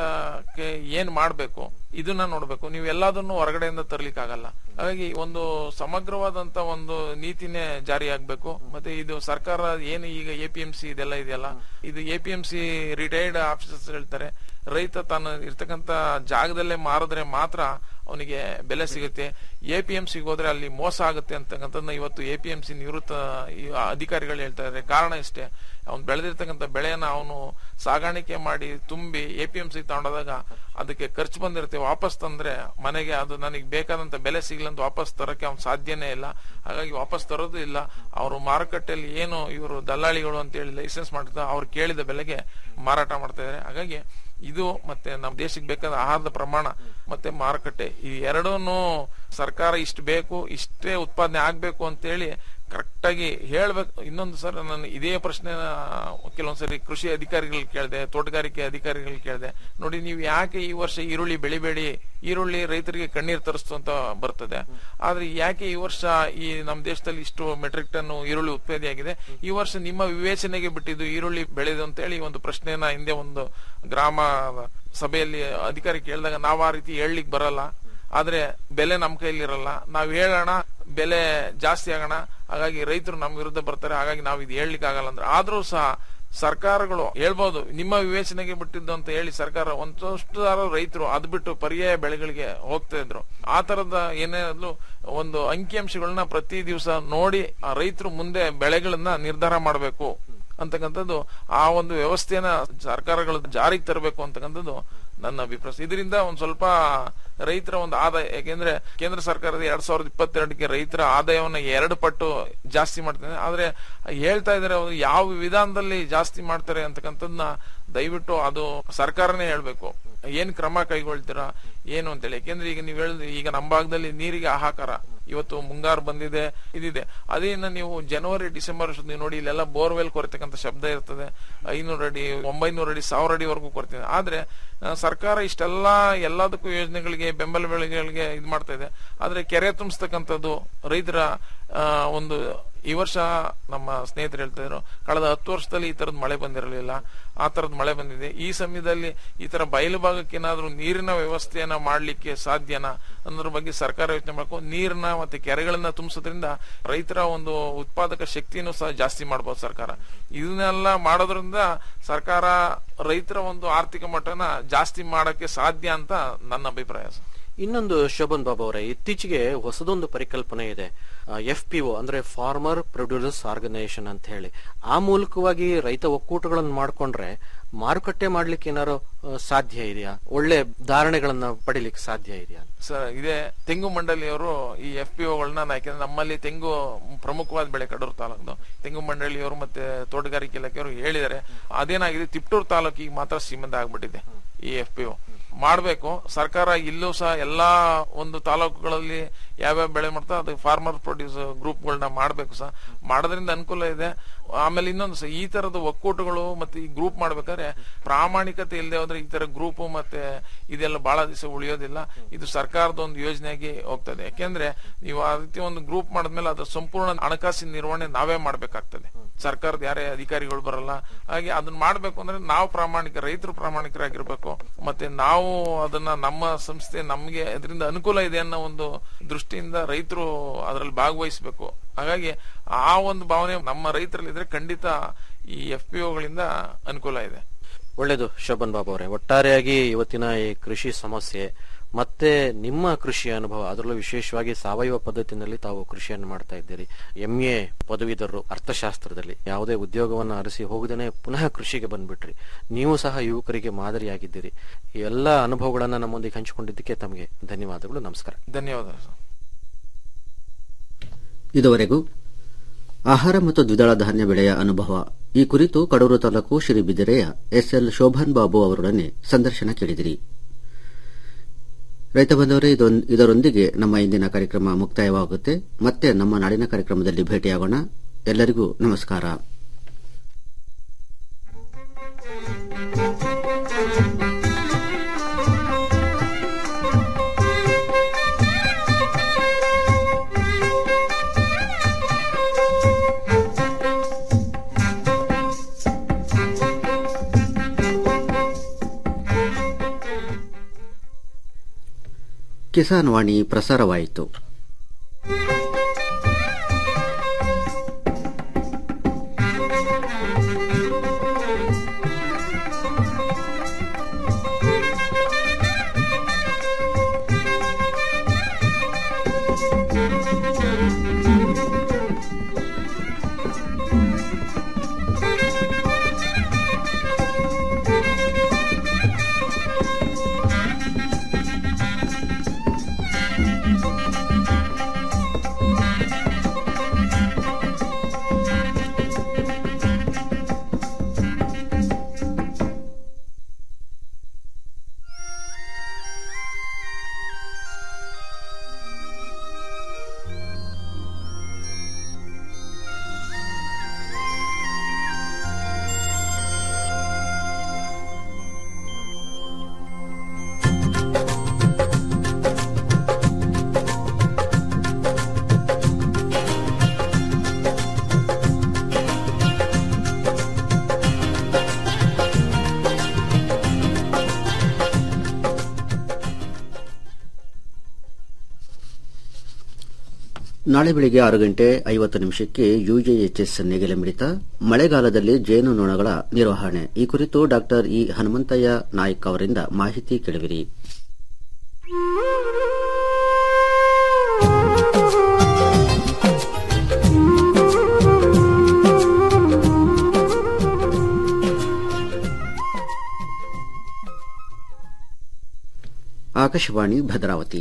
ಏನ್ ಮಾಡ್ಬೇಕು ಇದನ್ನ ನೋಡ್ಬೇಕು ನೀವು ಎಲ್ಲದನ್ನು ಹೊರಗಡೆಯಿಂದ ತರ್ಲಿಕ್ಕೆ ಆಗಲ್ಲ ಹಾಗಾಗಿ ಒಂದು ಸಮಗ್ರವಾದಂತ ಒಂದು ನೀತಿನೇ ಜಾರಿ ಆಗ್ಬೇಕು ಮತ್ತೆ ಇದು ಸರ್ಕಾರ ಏನು ಈಗ ಎ ಪಿ ಎಂ ಸಿ ಇದೆಲ್ಲ ಇದೆಯಲ್ಲ ಇದು A P M C retired officers ಹೇಳ್ತಾರೆ ರೈತ ತಾನು ಇರ್ತಕ್ಕಂತ ಜಾಗದಲ್ಲೇ ಮಾರಿದ್ರೆ ಮಾತ್ರ ಅವನಿಗೆ ಬೆಲೆ ಸಿಗುತ್ತೆ ಎ ಪಿ ಎಂ ಸಿಗೆ ಹೋದ್ರೆ ಅಲ್ಲಿ ಮೋಸ ಆಗುತ್ತೆ ಅಂತಕ್ಕಂಥದ್ದನ್ನ ಇವತ್ತು ಎ ಪಿ ಎಂ ಸಿ ನಿವೃತ್ತ ಈ ಅಧಿಕಾರಿಗಳು ಹೇಳ್ತಾ ಇದ್ದಾರೆ ಕಾರಣ ಇಷ್ಟೇ ಅವ್ನು ಬೆಳೆದಿರ್ತಕ್ಕಂಥ ಬೆಳೆಯನ್ನ ಅವನು ಸಾಗಾಣಿಕೆ ಮಾಡಿ ತುಂಬಿ ಎ ಪಿ ಎಂ ಸಿ ತಗೊಂಡೋದಾಗ ಅದಕ್ಕೆ ಖರ್ಚು ಬಂದಿರುತ್ತೆ ವಾಪಸ್ ತಂದ್ರೆ ಮನೆಗೆ ಅದು ನನಗೆ ಬೇಕಾದಂತ ಬೆಲೆ ಸಿಗ್ಲಿ ಅಂತ ವಾಪಸ್ ತರಕ್ಕೆ ಅವ್ನು ಸಾಧ್ಯನೇ ಇಲ್ಲ ಹಾಗಾಗಿ ವಾಪಸ್ ತರೋದು ಇಲ್ಲ ಅವರು ಮಾರುಕಟ್ಟೆಯಲ್ಲಿ ಏನು ಇವರು ದಲ್ಲಾಳಿಗಳು ಅಂತ ಹೇಳಿ ಲೈಸೆನ್ಸ್ ಮಾಡ್ತಾರೆ ಅವ್ರು ಕೇಳಿದ ಬೆಲೆಗೆ ಮಾರಾಟ ಮಾಡ್ತಾ ಇದ್ದಾರೆ ಹಾಗಾಗಿ ಇದು ಮತ್ತೆ ನಮ್ಮ ದೇಶಕ್ಕೆ ಬೇಕಾದ ಆಹಾರದ ಪ್ರಮಾಣ ಮತ್ತೆ ಮಾರುಕಟ್ಟೆ ಈ ಎರಡನ್ನು ಸರ್ಕಾರ ಇಷ್ಟು ಬೇಕು ಇಷ್ಟೇ ಉತ್ಪಾದನೆ ಆಗ್ಬೇಕು ಅಂತೇಳಿ ಕರೆಕ್ಟ್ ಆಗಿ ಹೇಳ್ಬೇಕು ಇನ್ನೊಂದು ಸರ್ ನಾನು ಇದೇ ಪ್ರಶ್ನೆ ಕೆಲವೊಂದ್ಸರಿ ಕೃಷಿ ಅಧಿಕಾರಿಗಳು ಕೇಳಿದೆ ತೋಟಗಾರಿಕೆ ಅಧಿಕಾರಿಗಳು ಕೇಳಿದೆ ನೋಡಿ ನೀವು ಯಾಕೆ ಈ ವರ್ಷ ಈರುಳ್ಳಿ ಬೆಳಿಬೇಡಿ ಈರುಳ್ಳಿ ರೈತರಿಗೆ ಕಣ್ಣೀರ್ ತರಿಸ್ತು ಅಂತ ಬರ್ತದೆ ಆದ್ರೆ ಯಾಕೆ ಈ ವರ್ಷ ಈ ನಮ್ಮ ದೇಶದಲ್ಲಿ ಇಷ್ಟು ಮೆಟ್ರಿಕ್ ಟನ್ ಈರುಳ್ಳಿ ಉತ್ಪಾದನೆಯಾಗಿದೆ ಈ ವರ್ಷ ನಿಮ್ಮ ವಿವೇಚನೆಗೆ ಬಿಟ್ಟಿದ್ದು ಈರುಳ್ಳಿ ಬೆಳೆದು ಅಂತ ಹೇಳಿ ಒಂದು ಪ್ರಶ್ನೆನ ಹಿಂದೆ ಒಂದು ಗ್ರಾಮ ಸಭೆಯಲ್ಲಿ ಅಧಿಕಾರಿ ಕೇಳಿದಾಗ ನಾವು ಆ ರೀತಿ ಹೇಳಲಿಕ್ಕೆ ಬರಲ್ಲ ಆದ್ರೆ ಬೆಲೆ ನಮ್ಮ ಕೈಲಿ ಇರಲ್ಲ ನಾವ್ ಹೇಳೋಣ ಬೆಲೆ ಜಾಸ್ತಿ ಆಗೋಣ ಹಾಗಾಗಿ ರೈತರು ನಮ್ಮ ವಿರುದ್ಧ ಬರ್ತಾರೆ ಹಾಗಾಗಿ ನಾವು ಇದು ಹೇಳಲಿಕ್ಕೆ ಆಗಲ್ಲ ಅಂದ್ರೆ ಆದ್ರೂ ಸಹ ಸರ್ಕಾರಗಳು ಹೇಳ್ಬೋದು ನಿಮ್ಮ ವಿವೇಚನೆಗೆ ಬಿಟ್ಟಿದ್ದು ಅಂತ ಹೇಳಿ ಸರ್ಕಾರ ಒಂದಷ್ಟು ರೈತರು ಅದ್ ಬಿಟ್ಟು ಪರ್ಯಾಯ ಬೆಳೆಗಳಿಗೆ ಹೋಗ್ತಾ ಇದ್ರು ಆ ತರದ ಏನಾದ್ರು ಒಂದು ಅಂಕಿಅಂಶಗಳನ್ನ ಪ್ರತಿ ದಿವಸ ನೋಡಿ ಆ ರೈತರು ಮುಂದೆ ಬೆಳೆಗಳನ್ನ ನಿರ್ಧಾರ ಮಾಡಬೇಕು ಅಂತಕ್ಕಂಥದ್ದು ಆ ಒಂದು ವ್ಯವಸ್ಥೆನ ಸರ್ಕಾರಗಳು ಜಾರಿಗೆ ತರಬೇಕು ಅಂತಕ್ಕಂಥದ್ದು ನನ್ನ ಅಭಿಪ್ರಾಯ ಇದರಿಂದ ಒಂದ್ ಸ್ವಲ್ಪ ರೈತರ ಒಂದು ಆದಾಯ ಯಾಕೆಂದ್ರೆ ಕೇಂದ್ರ ಸರ್ಕಾರದ ಎರಡ್ ಸಾವಿರದ ಇಪ್ಪತ್ತೆರಡಕ್ಕೆ ರೈತರ ಆದಾಯವನ್ನ ಎರಡು ಪಟ್ಟು ಜಾಸ್ತಿ ಮಾಡ್ತಾರೆ ಆದ್ರೆ ಹೇಳ್ತಾ ಇದಾರೆ ಅವ್ರು ಯಾವ ವಿಧಾನದಲ್ಲಿ ಜಾಸ್ತಿ ಮಾಡ್ತಾರೆ ಅಂತಕ್ಕಂಥದ್ದನ್ನ ದಯವಿಟ್ಟು ಅದು ಸರ್ಕಾರನೇ ಹೇಳ್ಬೇಕು ಏನ್ ಕ್ರಮ ಕೈಗೊಳ್ತೀರಾ ಏನು ಅಂತೇಳಿ ಯಾಕೆಂದ್ರೆ ಈಗ ನೀವು ಹೇಳಿದ್ರಿ ಈಗ ನಮ್ಮ ಭಾಗದಲ್ಲಿ ನೀರಿಗೆ ಹಾಹಾಕಾರ ಇವತ್ತು ಮುಂಗಾರು ಬಂದಿದೆ ಇದಿದೆ ಅದೇ ಇನ್ನ ನೀವು ಜನವರಿ ಡಿಸೆಂಬರ್ ಅಷ್ಟೊತ್ತಿಗೆ ನೀವು ನೋಡಿ ಇಲ್ಲೆಲ್ಲ ಬೋರ್ವೆಲ್ ಕೊರತಕ್ಕಂಥ ಶಬ್ದ ಇರ್ತದೆ ಐನೂರು ಅಡಿ ಒಂಬೈನೂರು ಅಡಿ ಸಾವಿರ ಅಡಿವರೆಗೂ ಕೊರತೆ ಆದ್ರೆ ಆ, ಸರ್ಕಾರ ಇಷ್ಟೆಲ್ಲ ಎಲ್ಲದಕ್ಕೂ ಯೋಜನೆಗಳಿಗೆ ಬೆಂಬಲ ಬೆಳೆಗಳಿಗೆ ಇದು ಮಾಡ್ತಾ ಇದೆ ಆದ್ರೆ ಕೆರೆ ತುಂಬಿಸ್ತಕ್ಕಂಥದ್ದು ರೈತರ ಆ, ಒಂದು ಈ ವರ್ಷ ನಮ್ಮ ಸ್ನೇಹಿತರು ಹೇಳ್ತಾ ಇದ್ರು ಕಳೆದ ಹತ್ತು ವರ್ಷದಲ್ಲಿ ಈ ತರದ ಮಳೆ ಬಂದಿರಲಿಲ್ಲ ಆ ತರದ ಮಳೆ ಬಂದಿದೆ ಈ ಸಮಯದಲ್ಲಿ ಈ ತರ ಬಯಲು ಭಾಗಕ್ಕೆ ಏನಾದ್ರೂ ನೀರಿನ ವ್ಯವಸ್ಥೆಯನ್ನ ಮಾಡ್ಲಿಕ್ಕೆ ಸಾಧ್ಯನಾ ಅನ್ನೋದ್ರ ಬಗ್ಗೆ ಸರ್ಕಾರ ಯೋಚನೆ ಮಾಡ್ಕೊಂಡು ನೀರನ್ನ ಮತ್ತೆ ಕೆರೆಗಳನ್ನ ತುಂಬಿಸೋದ್ರಿಂದ ರೈತರ ಒಂದು ಉತ್ಪಾದಕ ಶಕ್ತಿನೂ ಸಹ ಜಾಸ್ತಿ ಮಾಡ್ಬೋದು ಸರ್ಕಾರ ಇದನ್ನೆಲ್ಲ ಮಾಡೋದ್ರಿಂದ ಸರ್ಕಾರ ರೈತರ ಒಂದು ಆರ್ಥಿಕ ಮಟ್ಟನ ಜಾಸ್ತಿ ಮಾಡಕ್ಕೆ ಸಾಧ್ಯ ಅಂತ ನನ್ನ ಅಭಿಪ್ರಾಯ ಸರ್ ಇನ್ನೊಂದು ಶೋಭನ್ ಬಾಬು ಅವರೇ ಇತ್ತೀಚೆಗೆ ಹೊಸದೊಂದು ಪರಿಕಲ್ಪನೆ ಇದೆ ಎಫ್ ಪಿ ಒ ಅಂದ್ರೆ ಫಾರ್ಮರ್ ಪ್ರೊಡ್ಯೂಸರ್ಸ್ ಆರ್ಗನೈಸೇಷನ್ ಅಂತ ಹೇಳಿ ಆ ಮೂಲಕವಾಗಿ ರೈತ ಒಕ್ಕೂಟಗಳನ್ನು ಮಾಡ್ಕೊಂಡ್ರೆ ಮಾರುಕಟ್ಟೆ ಮಾಡ್ಲಿಕ್ಕೆ ಏನಾರು ಆ, ಸಾಧ್ಯ ಇದೆಯಾ ಒಳ್ಳೆ ಧಾರಣೆಗಳನ್ನ ಪಡಿಲಿಕ್ಕೆ ಸಾಧ್ಯ ಇದೆಯಾ ಸರ್ ಇದೇ ತೆಂಗು ಮಂಡಳಿಯವರು ಈ ಎಫ್ ಪಿ ಒಗಳನ್ನ ಯಾಕೆಂದ್ರೆ ನಮ್ಮಲ್ಲಿ ತೆಂಗು ಪ್ರಮುಖವಾದ ಬೆಳೆ ಕಡೂರು ತಾಲೂಕು ತೆಂಗು ಮಂಡಳಿಯವರು ಮತ್ತೆ ತೋಟಗಾರಿಕೆ ಇಲಾಖೆಯವರು ಹೇಳಿದ್ದಾರೆ ಅದೇನಾಗಿದೆ ತಿಪ್ಟೂರು ತಾಲೂಕಿಗೆ ಮಾತ್ರ ಸೀಮಿತ ಆಗ್ಬಿಟ್ಟಿದೆ ಈ ಎಫ್ ಪಿ ಒ ಮಾಡ್ಬೇಕು ಸರ್ಕಾರ ಇಲ್ಲೂ ಸಹ ಎಲ್ಲಾ ಒಂದು ತಾಲೂಕುಗಳಲ್ಲಿ ಯಾವ್ಯಾವ ಬೆಳೆ ಮಾಡ್ತಾ ಅದು ಫಾರ್ಮರ್ ಪ್ರೊಡ್ಯೂಸ್ ಗ್ರೂಪ್ಗಳನ್ನ ಮಾಡ್ಬೇಕು ಸಹ ಮಾಡೋದ್ರಿಂದ ಅನುಕೂಲ ಇದೆ ಆಮೇಲೆ ಇನ್ನೊಂದು ಸಹ ಈ ತರದ ಒಕ್ಕೂಟಗಳು ಮತ್ತೆ ಈ ಗ್ರೂಪ್ ಮಾಡ್ಬೇಕಾದ್ರೆ ಪ್ರಾಮಾಣಿಕತೆ ಇಲ್ಲದೆ ಹೋದ್ರೆ ಈ ತರ ಗ್ರೂಪ್ ಮತ್ತೆ ಇದೆಲ್ಲ ಬಹಳ ದಿವಸ ಉಳಿಯೋದಿಲ್ಲ ಇದು ಸರ್ಕಾರದ ಒಂದು ಯೋಜನೆಯಾಗಿ ಹೋಗ್ತದೆ ಯಾಕೆಂದ್ರೆ ನೀವು ಆ ರೀತಿ ಒಂದು ಗ್ರೂಪ್ ಮಾಡಿದ್ಮೇಲೆ ಅದ್ರ ಸಂಪೂರ್ಣ ಹಣಕಾಸಿನ ನಿರ್ವಹಣೆ ನಾವೇ ಮಾಡ್ಬೇಕಾಗ್ತದೆ ಸರ್ಕಾರದ ಯಾರೇ ಅಧಿಕಾರಿಗಳು ಬರಲ್ಲ ಹಾಗೆ ಅದನ್ನ ಮಾಡ್ಬೇಕು ಅಂದ್ರೆ ನಾವು ಪ್ರಾಮಾಣಿಕ ರೈತರು ಪ್ರಾಮಾಣಿಕರಾಗಿರ್ಬೇಕು ಮತ್ತೆ ನಾವು ಅದನ್ನ ನಮ್ಮ ಸಂಸ್ಥೆ ನಮ್ಗೆ ಇದರಿಂದ ಅನುಕೂಲ ಇದೆ ಅನ್ನೋ ಒಂದು ದೃಷ್ಟಿಯಿಂದ ರೈತರು ಅದರಲ್ಲಿ ಭಾಗವಹಿಸಬೇಕು ಹಾಗಾಗಿ ಆ ಒಂದು ಭಾವನೆ ನಮ್ಮ ರೈತರಲ್ಲಿ ಇದ್ರೆ ಖಂಡಿತ ಈ ಎಫ್ ಪಿ ಒಗಳಿಂದ ಅನುಕೂಲ ಇದೆ ಒಳ್ಳೇದು ಶೋಭನ್ ಬಾಬು ಅವರೇ ಒಟ್ಟಾರೆಯಾಗಿ ಇವತ್ತಿನ ಈ ಕೃಷಿ ಸಮಸ್ಯೆ ಮತ್ತೆ ನಿಮ್ಮ ಕೃಷಿ ಅನುಭವ ಅದರಲ್ಲೂ ವಿಶೇಷವಾಗಿ ಸಾವಯವ ಪದ್ಧತಿನಲ್ಲಿ ತಾವು ಕೃಷಿಯನ್ನು ಮಾಡ್ತಾ ಇದ್ದೀರಿ ಎಂಎ ಪದವೀಧರರು ಅರ್ಥಶಾಸ್ತ್ರದಲ್ಲಿ ಯಾವುದೇ ಉದ್ಯೋಗವನ್ನು ಅರಸಿ ಹೋಗದೇನೆ ಪುನಃ ಕೃಷಿಗೆ ಬಂದ್ಬಿಟ್ರಿ ನೀವು ಸಹ ಯುವಕರಿಗೆ ಮಾದರಿಯಾಗಿದ್ದೀರಿ ಈ ಎಲ್ಲ ಅನುಭವಗಳನ್ನ ನಮ್ಮೊಂದಿಗೆ ಹಂಚಿಕೊಂಡಿದ್ದಕ್ಕೆ ತಮಗೆ ಧನ್ಯವಾದಗಳು ನಮಸ್ಕಾರ ಧನ್ಯವಾದ ಸರ್ ಇದುವರೆಗೂ ಆಹಾರ ಮತ್ತು ದ್ವಿದಳ ಧಾನ್ಯ ಬೆಳೆಯ ಅನುಭವ ಈ ಕುರಿತು ಕಡೂರು ತಾಲೂಕು ಶ್ರೀಬಿದಿರೆಯ ಎಸ್ಎಲ್ ಶೋಭನ್ ಬಾಬು ಅವರೊಡನೆ ಸಂದರ್ಶನ ಕೇಳಿದಿರಿ ರೈತ ಬಂದವರೇ ಇದೊಂದ್- ಇದರೊಂದಿಗೆ ನಮ್ಮ ಇಂದಿನ ಕಾರ್ಯಕ್ರಮ ಮುಕ್ತಾಯವಾಗುತ್ತೆ ಮತ್ತೆ ನಮ್ಮ ನಾಡಿನ ಕಾರ್ಯಕ್ರಮದಲ್ಲಿ ಭೇಟಿಯಾಗೋಣ ಎಲ್ಲರಿಗೂ ನಮಸ್ಕಾರ ಕಿಸಾನ್ ವಾಣಿ ಪ್ರಸಾರವಾಯಿತು ನಾಳೆ ಬೆಳಿಗ್ಗೆ ಆರು ಗಂಟೆ ಐವತ್ತು ನಿಮಿಷಕ್ಕೆ ಯುಜೆಎಚ್ಎಸ್ ನೇಗಿಲ ಮಿಡಿತ ಮಳೆಗಾಲದಲ್ಲಿ ಜೇನು ನೊಣಗಳ ನಿರ್ವಹಣೆ ಈ ಕುರಿತು ಡಾಕ್ಟರ್ ಇ ಹನುಮಂತಯ್ಯ ನಾಯ್ಕ್ ಅವರಿಂದ ಮಾಹಿತಿ ಕೇಳುವಿರಿ ಆಕಾಶವಾಣಿ ಭದ್ರಾವತಿ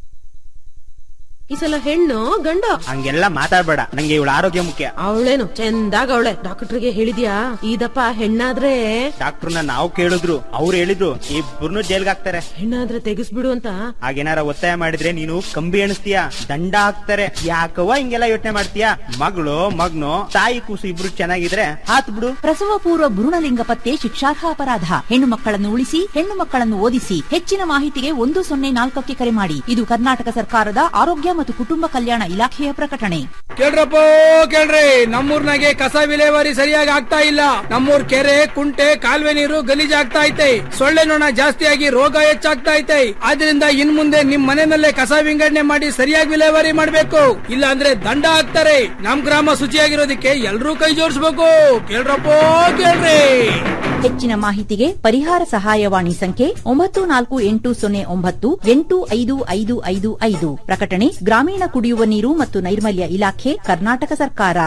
ಈ ಸಲ ಹೆಣ್ಣು ಗಂಡ ಹಂಗೆಲ್ಲ ಮಾತಾಡ್ಬೇಡ ನಂಗೆ ಇವಳ ಆರೋಗ್ಯ ಮುಖ್ಯ ಅವಳೇನು ಚಂದಾಗ ಅವಳೆ ಡಾಕ್ಟರ್ಗೆ ಹೇಳಿದ್ಯಾ ಇದಪ್ಪ ಹೆಣ್ಣಾದ್ರೆ ಡಾಕ್ಟರ್ನ ನಾವು ಕೇಳಿದ್ರು ಅವ್ರು ಹೇಳಿದ್ರು ಇಬ್ಬರನ್ನು ಜೈಲ್ಗೆ ಹಾಕ್ತಾರೆ ಹೆಣ್ಣಾದ್ರೆ ತೆಗಿಸ್ಬಿಡು ಅಂತ ಹಾಗೇನಾರ ಒತ್ತಾಯ ಮಾಡಿದ್ರೆ ನೀನು ಕಂಬಿ ಎಣಿಸ್ತೀಯ ದಂಡ ಹಾಕ್ತಾರೆ ಯಾಕವ್ವ ಹಿಂಗೆಲ್ಲ ಯೋಚನೆ ಮಾಡ್ತೀಯ ಮಗಳು ಮಗ್ನು ತಾಯಿ ಕೂಸು ಇಬ್ರು ಚೆನ್ನಾಗಿದ್ರೆ ಹಾತ್ ಬಿಡು ಪ್ರಸವ ಪೂರ್ವ ಭ್ರೂಣಲಿಂಗ ಪತ್ತೆ ಶಿಕ್ಷಾರ್ಹ ಅಪರಾಧ ಹೆಣ್ಣು ಮಕ್ಕಳನ್ನು ಉಳಿಸಿ ಹೆಣ್ಣು ಮಕ್ಕಳನ್ನು ಓದಿಸಿ ಹೆಚ್ಚಿನ ಮಾಹಿತಿಗೆ ಒಂದು ಸೊನ್ನೆ ನಾಲ್ಕಕ್ಕೆ ಕರೆ ಮಾಡಿ ಇದು ಕರ್ನಾಟಕ ಸರ್ಕಾರದ ಆರೋಗ್ಯ ಮತ್ತು ಕುಟುಂಬ ಕಲ್ಯಾಣ ಇಲಾಖೆಯ ಪ್ರಕಟಣೆ ಕೇಳ್ರಪ್ಪ ಕೇಳ್ರಿ ನಮ್ಮೂರ್ನಾಗೆ ಕಸ ವಿಲೇವಾರಿ ಸರಿಯಾಗಿ ಆಗ್ತಾ ಇಲ್ಲ ನಮ್ಮೂರ್ ಕೆರೆ ಕುಂಟೆ ಕಾಲುವೆ ನೀರು ಗಲೀಜಾಗ್ತಾ ಐತೆ ಸೊಳ್ಳೆ ನೊಣ ಜಾಸ್ತಿಯಾಗಿ ರೋಗ ಹೆಚ್ಚಾಗ್ತಾ ಐತೆ ಆದ್ರಿಂದ ಇನ್ ಮುಂದೆ ನಿಮ್ ಮನೆಯಲ್ಲೇ ಕಸ ವಿಂಗಡಣೆ ಮಾಡಿ ಸರಿಯಾಗಿ ವಿಲೇವಾರಿ ಮಾಡ್ಬೇಕು ಇಲ್ಲ ಅಂದ್ರೆ ದಂಡ ಹಾಕ್ತಾರೆ ನಮ್ ಗ್ರಾಮ ಶುಚಿಯಾಗಿರೋದಕ್ಕೆ ಎಲ್ರೂ ಕೈ ಜೋಡಿಸ್ಬೇಕು ಕೇಳ್ರಪ್ಪ ಕೇಳ್ರಿ ಹೆಚ್ಚಿನ ಮಾಹಿತಿಗೆ ಪರಿಹಾರ ಸಹಾಯವಾಣಿ ಸಂಖ್ಯೆ ಒಂಬತ್ತು ನಾಲ್ಕು ಎಂಟು ಸೊನ್ನೆ ಒಂಬತ್ತು ಎಂಟು ಐದು ಐದು ಐದು ಐದು ಪ್ರಕಟಣೆ ಗ್ರಾಮೀಣ ಕುಡಿಯುವ ನೀರು ಮತ್ತು ನೈರ್ಮಲ್ಯ ಇಲಾಖೆ ಕರ್ನಾಟಕ ಸರ್ಕಾರ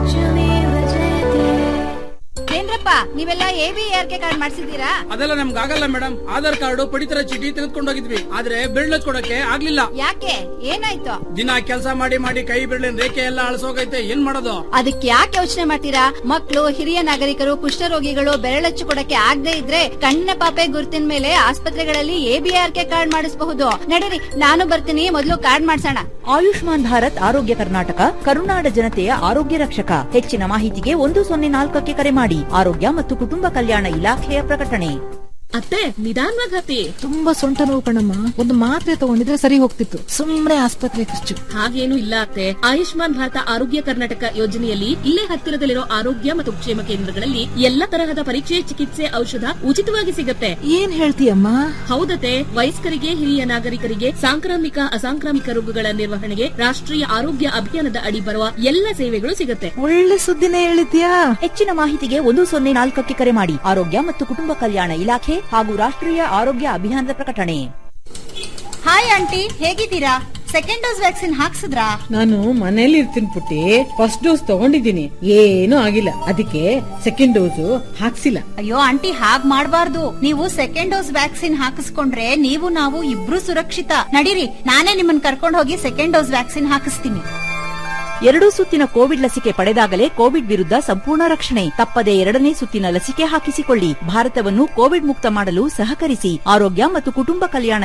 ಏನ್ರಪ್ಪ ನೀವೆಲ್ಲ ಎಬಿಆರ್ಕೆ ಕಾರ್ಡ್ ಮಾಡಿಸಿದ್ದೀರಾ ಅದೆಲ್ಲ ನಮ್ಗೆ ಆಗಲ್ಲ ಮೇಡಮ್ ಆಧಾರ್ ಕಾರ್ಡ್ ಪಡಿತರ ಚೀಟಿ ತೆಗೆದುಕೊಂಡು ಹೋಗಿದ್ವಿ ಆದ್ರೆ ಬಿರ್ಳ ಕೊಡಕ್ಕೆ ಆಗ್ಲಿಲ್ಲ ಯಾಕೆ ಏನಾಯ್ತು ದಿನ ಕೆಲಸ ಮಾಡಿ ಮಾಡಿ ಕೈ ಬಿರ್ಲಿನ ರೇಖೆ ಎಲ್ಲ ಅಳಸೋಗೈತೆ ಏನ್ ಮಾಡೋದು ಅದಕ್ಕೆ ಯಾಕೆ ಯೋಚನೆ ಮಾಡ್ತೀರಾ ಮಕ್ಕಳು ಹಿರಿಯ ನಾಗರಿಕರು ಕುಷ್ಠರೋಗಿಗಳು ಬೆರಳಚ್ಚು ಕೊಡಕ್ಕೆ ಆಗದೆ ಇದ್ರೆ ಕಣ್ಣಿನ ಪಾಪೆ ಗುರುತಿನ ಮೇಲೆ ಆಸ್ಪತ್ರೆಗಳಲ್ಲಿ ಎಬಿಆರ್ಕೆ ಕಾರ್ಡ್ ಮಾಡಿಸಬಹುದು ನಡೀರಿ ನಾನು ಬರ್ತೀನಿ ಮೊದಲು ಕಾರ್ಡ್ ಮಾಡ್ಸೋಣ ಆಯುಷ್ಮಾನ್ ಭಾರತ್ ಆರೋಗ್ಯ ಕರ್ನಾಟಕ ಕರುನಾಡ ಜನತೆಯ ಆರೋಗ್ಯ ರಕ್ಷಕ ಹೆಚ್ಚಿನ ಮಾಹಿತಿಗೆ ಒಂದು ಸೊನ್ನೆ ನಾಲ್ಕಕ್ಕೆ ಕರೆ ಮಾಡಿ ಆರೋಗ್ಯ ಮತ್ತು ಕುಟುಂಬ ಕಲ್ಯಾಣ ಇಲಾಖೆಯ ಪ್ರಕಟಣೆ ಅತ್ತೆ ನಿಧಾನವಾಗಿ ಹತ್ತಿ ತುಂಬಾ ಸೊಂಟ ನೋವು ಕಣಮ್ಮ ಒಂದು ಮಾತ್ರೆ ತಗೊಂಡಿದ್ರೆ ಸರಿ ಹೋಗ್ತಿತ್ತು ಸುಮ್ನೆ ಆಸ್ಪತ್ರೆ ಖರ್ಚು ಹಾಗೇನು ಇಲ್ಲ ಅತ್ತೆ ಆಯುಷ್ಮಾನ್ ಭಾರತ ಆರೋಗ್ಯ ಕರ್ನಾಟಕ ಯೋಜನೆಯಲ್ಲಿ ಇಲ್ಲೇ ಹತ್ತಿರದಲ್ಲಿರೋ ಆರೋಗ್ಯ ಮತ್ತು ಕ್ಷೇಮ ಕೇಂದ್ರಗಳಲ್ಲಿ ಎಲ್ಲ ತರಹದ ಪರೀಕ್ಷೆ ಚಿಕಿತ್ಸೆ ಔಷಧ ಉಚಿತವಾಗಿ ಸಿಗತ್ತೆ ಏನ್ ಹೇಳ್ತೀಯಮ್ಮ ಹೌದತೆ ವಯಸ್ಕರಿಗೆ ಹಿರಿಯ ನಾಗರಿಕರಿಗೆ ಸಾಂಕ್ರಾಮಿಕ ಅಸಾಂಕ್ರಾಮಿಕ ರೋಗಗಳ ನಿರ್ವಹಣೆಗೆ ರಾಷ್ಟ್ರೀಯ ಆರೋಗ್ಯ ಅಭಿಯಾನದ ಅಡಿ ಬರುವ ಎಲ್ಲ ಸೇವೆಗಳು ಸಿಗತ್ತೆ ಒಳ್ಳೆ ಸುದ್ದಿನೇ ಹೇಳಿದ್ಯಾ ಹೆಚ್ಚಿನ ಮಾಹಿತಿಗೆ ಒಂದು ಸೊನ್ನೆ ನಾಲ್ಕಕ್ಕೆ ಕರೆ ಮಾಡಿ ಆರೋಗ್ಯ ಮತ್ತು ಕುಟುಂಬ ಕಲ್ಯಾಣ ಇಲಾಖೆ ಹಾಗೂ ರಾಷ್ಟ್ರೀಯ ಆರೋಗ್ಯ ಅಭಿಯಾನದ ಪ್ರಕಟಣೆ ಹಾಯ್ ಆಂಟಿ ಹೇಗಿದ್ದೀರಾ ಸೆಕೆಂಡ್ ಡೋಸ್ ವ್ಯಾಕ್ಸಿನ್ ಹಾಕ್ಸಿದ್ರಾ ನಾನು ಮನೇಲಿ ಇರ್ತೀನಿ ಪುಟ್ಟಿ ಫಸ್ಟ್ ಡೋಸ್ ತಗೊಂಡಿದ್ದೀನಿ ಏನೂ ಆಗಿಲ್ಲ ಅದಕ್ಕೆ ಸೆಕೆಂಡ್ ಡೋಸು ಹಾಕ್ಸಿಲ್ಲ ಅಯ್ಯೋ ಆಂಟಿ ಹಾಗ್ ಮಾಡ್ಬಾರ್ದು ನೀವು ಸೆಕೆಂಡ್ ಡೋಸ್ ವ್ಯಾಕ್ಸಿನ್ ಹಾಕಿಸ್ಕೊಂಡ್ರೆ ನೀವು ನಾವು ಇಬ್ರು ಸುರಕ್ಷಿತ ನಡೀರಿ ನಾನೇ ನಿಮ್ಮನ್ನ ಕರ್ಕೊಂಡು ಹೋಗಿ ಸೆಕೆಂಡ್ ಡೋಸ್ ವ್ಯಾಕ್ಸಿನ್ ಹಾಕಿಸ್ತೀನಿ ಎರಡೂ ಸುತ್ತಿನ ಕೋವಿಡ್ ಲಸಿಕೆ ಪಡೆದಾಗಲೇ ಕೋವಿಡ್ ವಿರುದ್ಧ ಸಂಪೂರ್ಣ ರಕ್ಷಣೆ ತಪ್ಪದೆ ಎರಡನೇ ಸುತ್ತಿನ ಲಸಿಕೆ ಹಾಕಿಸಿಕೊಳ್ಳಿ ಭಾರತವನ್ನು ಕೋವಿಡ್ ಮುಕ್ತ ಮಾಡಲು ಸಹಕರಿಸಿ ಆರೋಗ್ಯ ಮತ್ತು ಕುಟುಂಬ ಕಲ್ಯಾಣ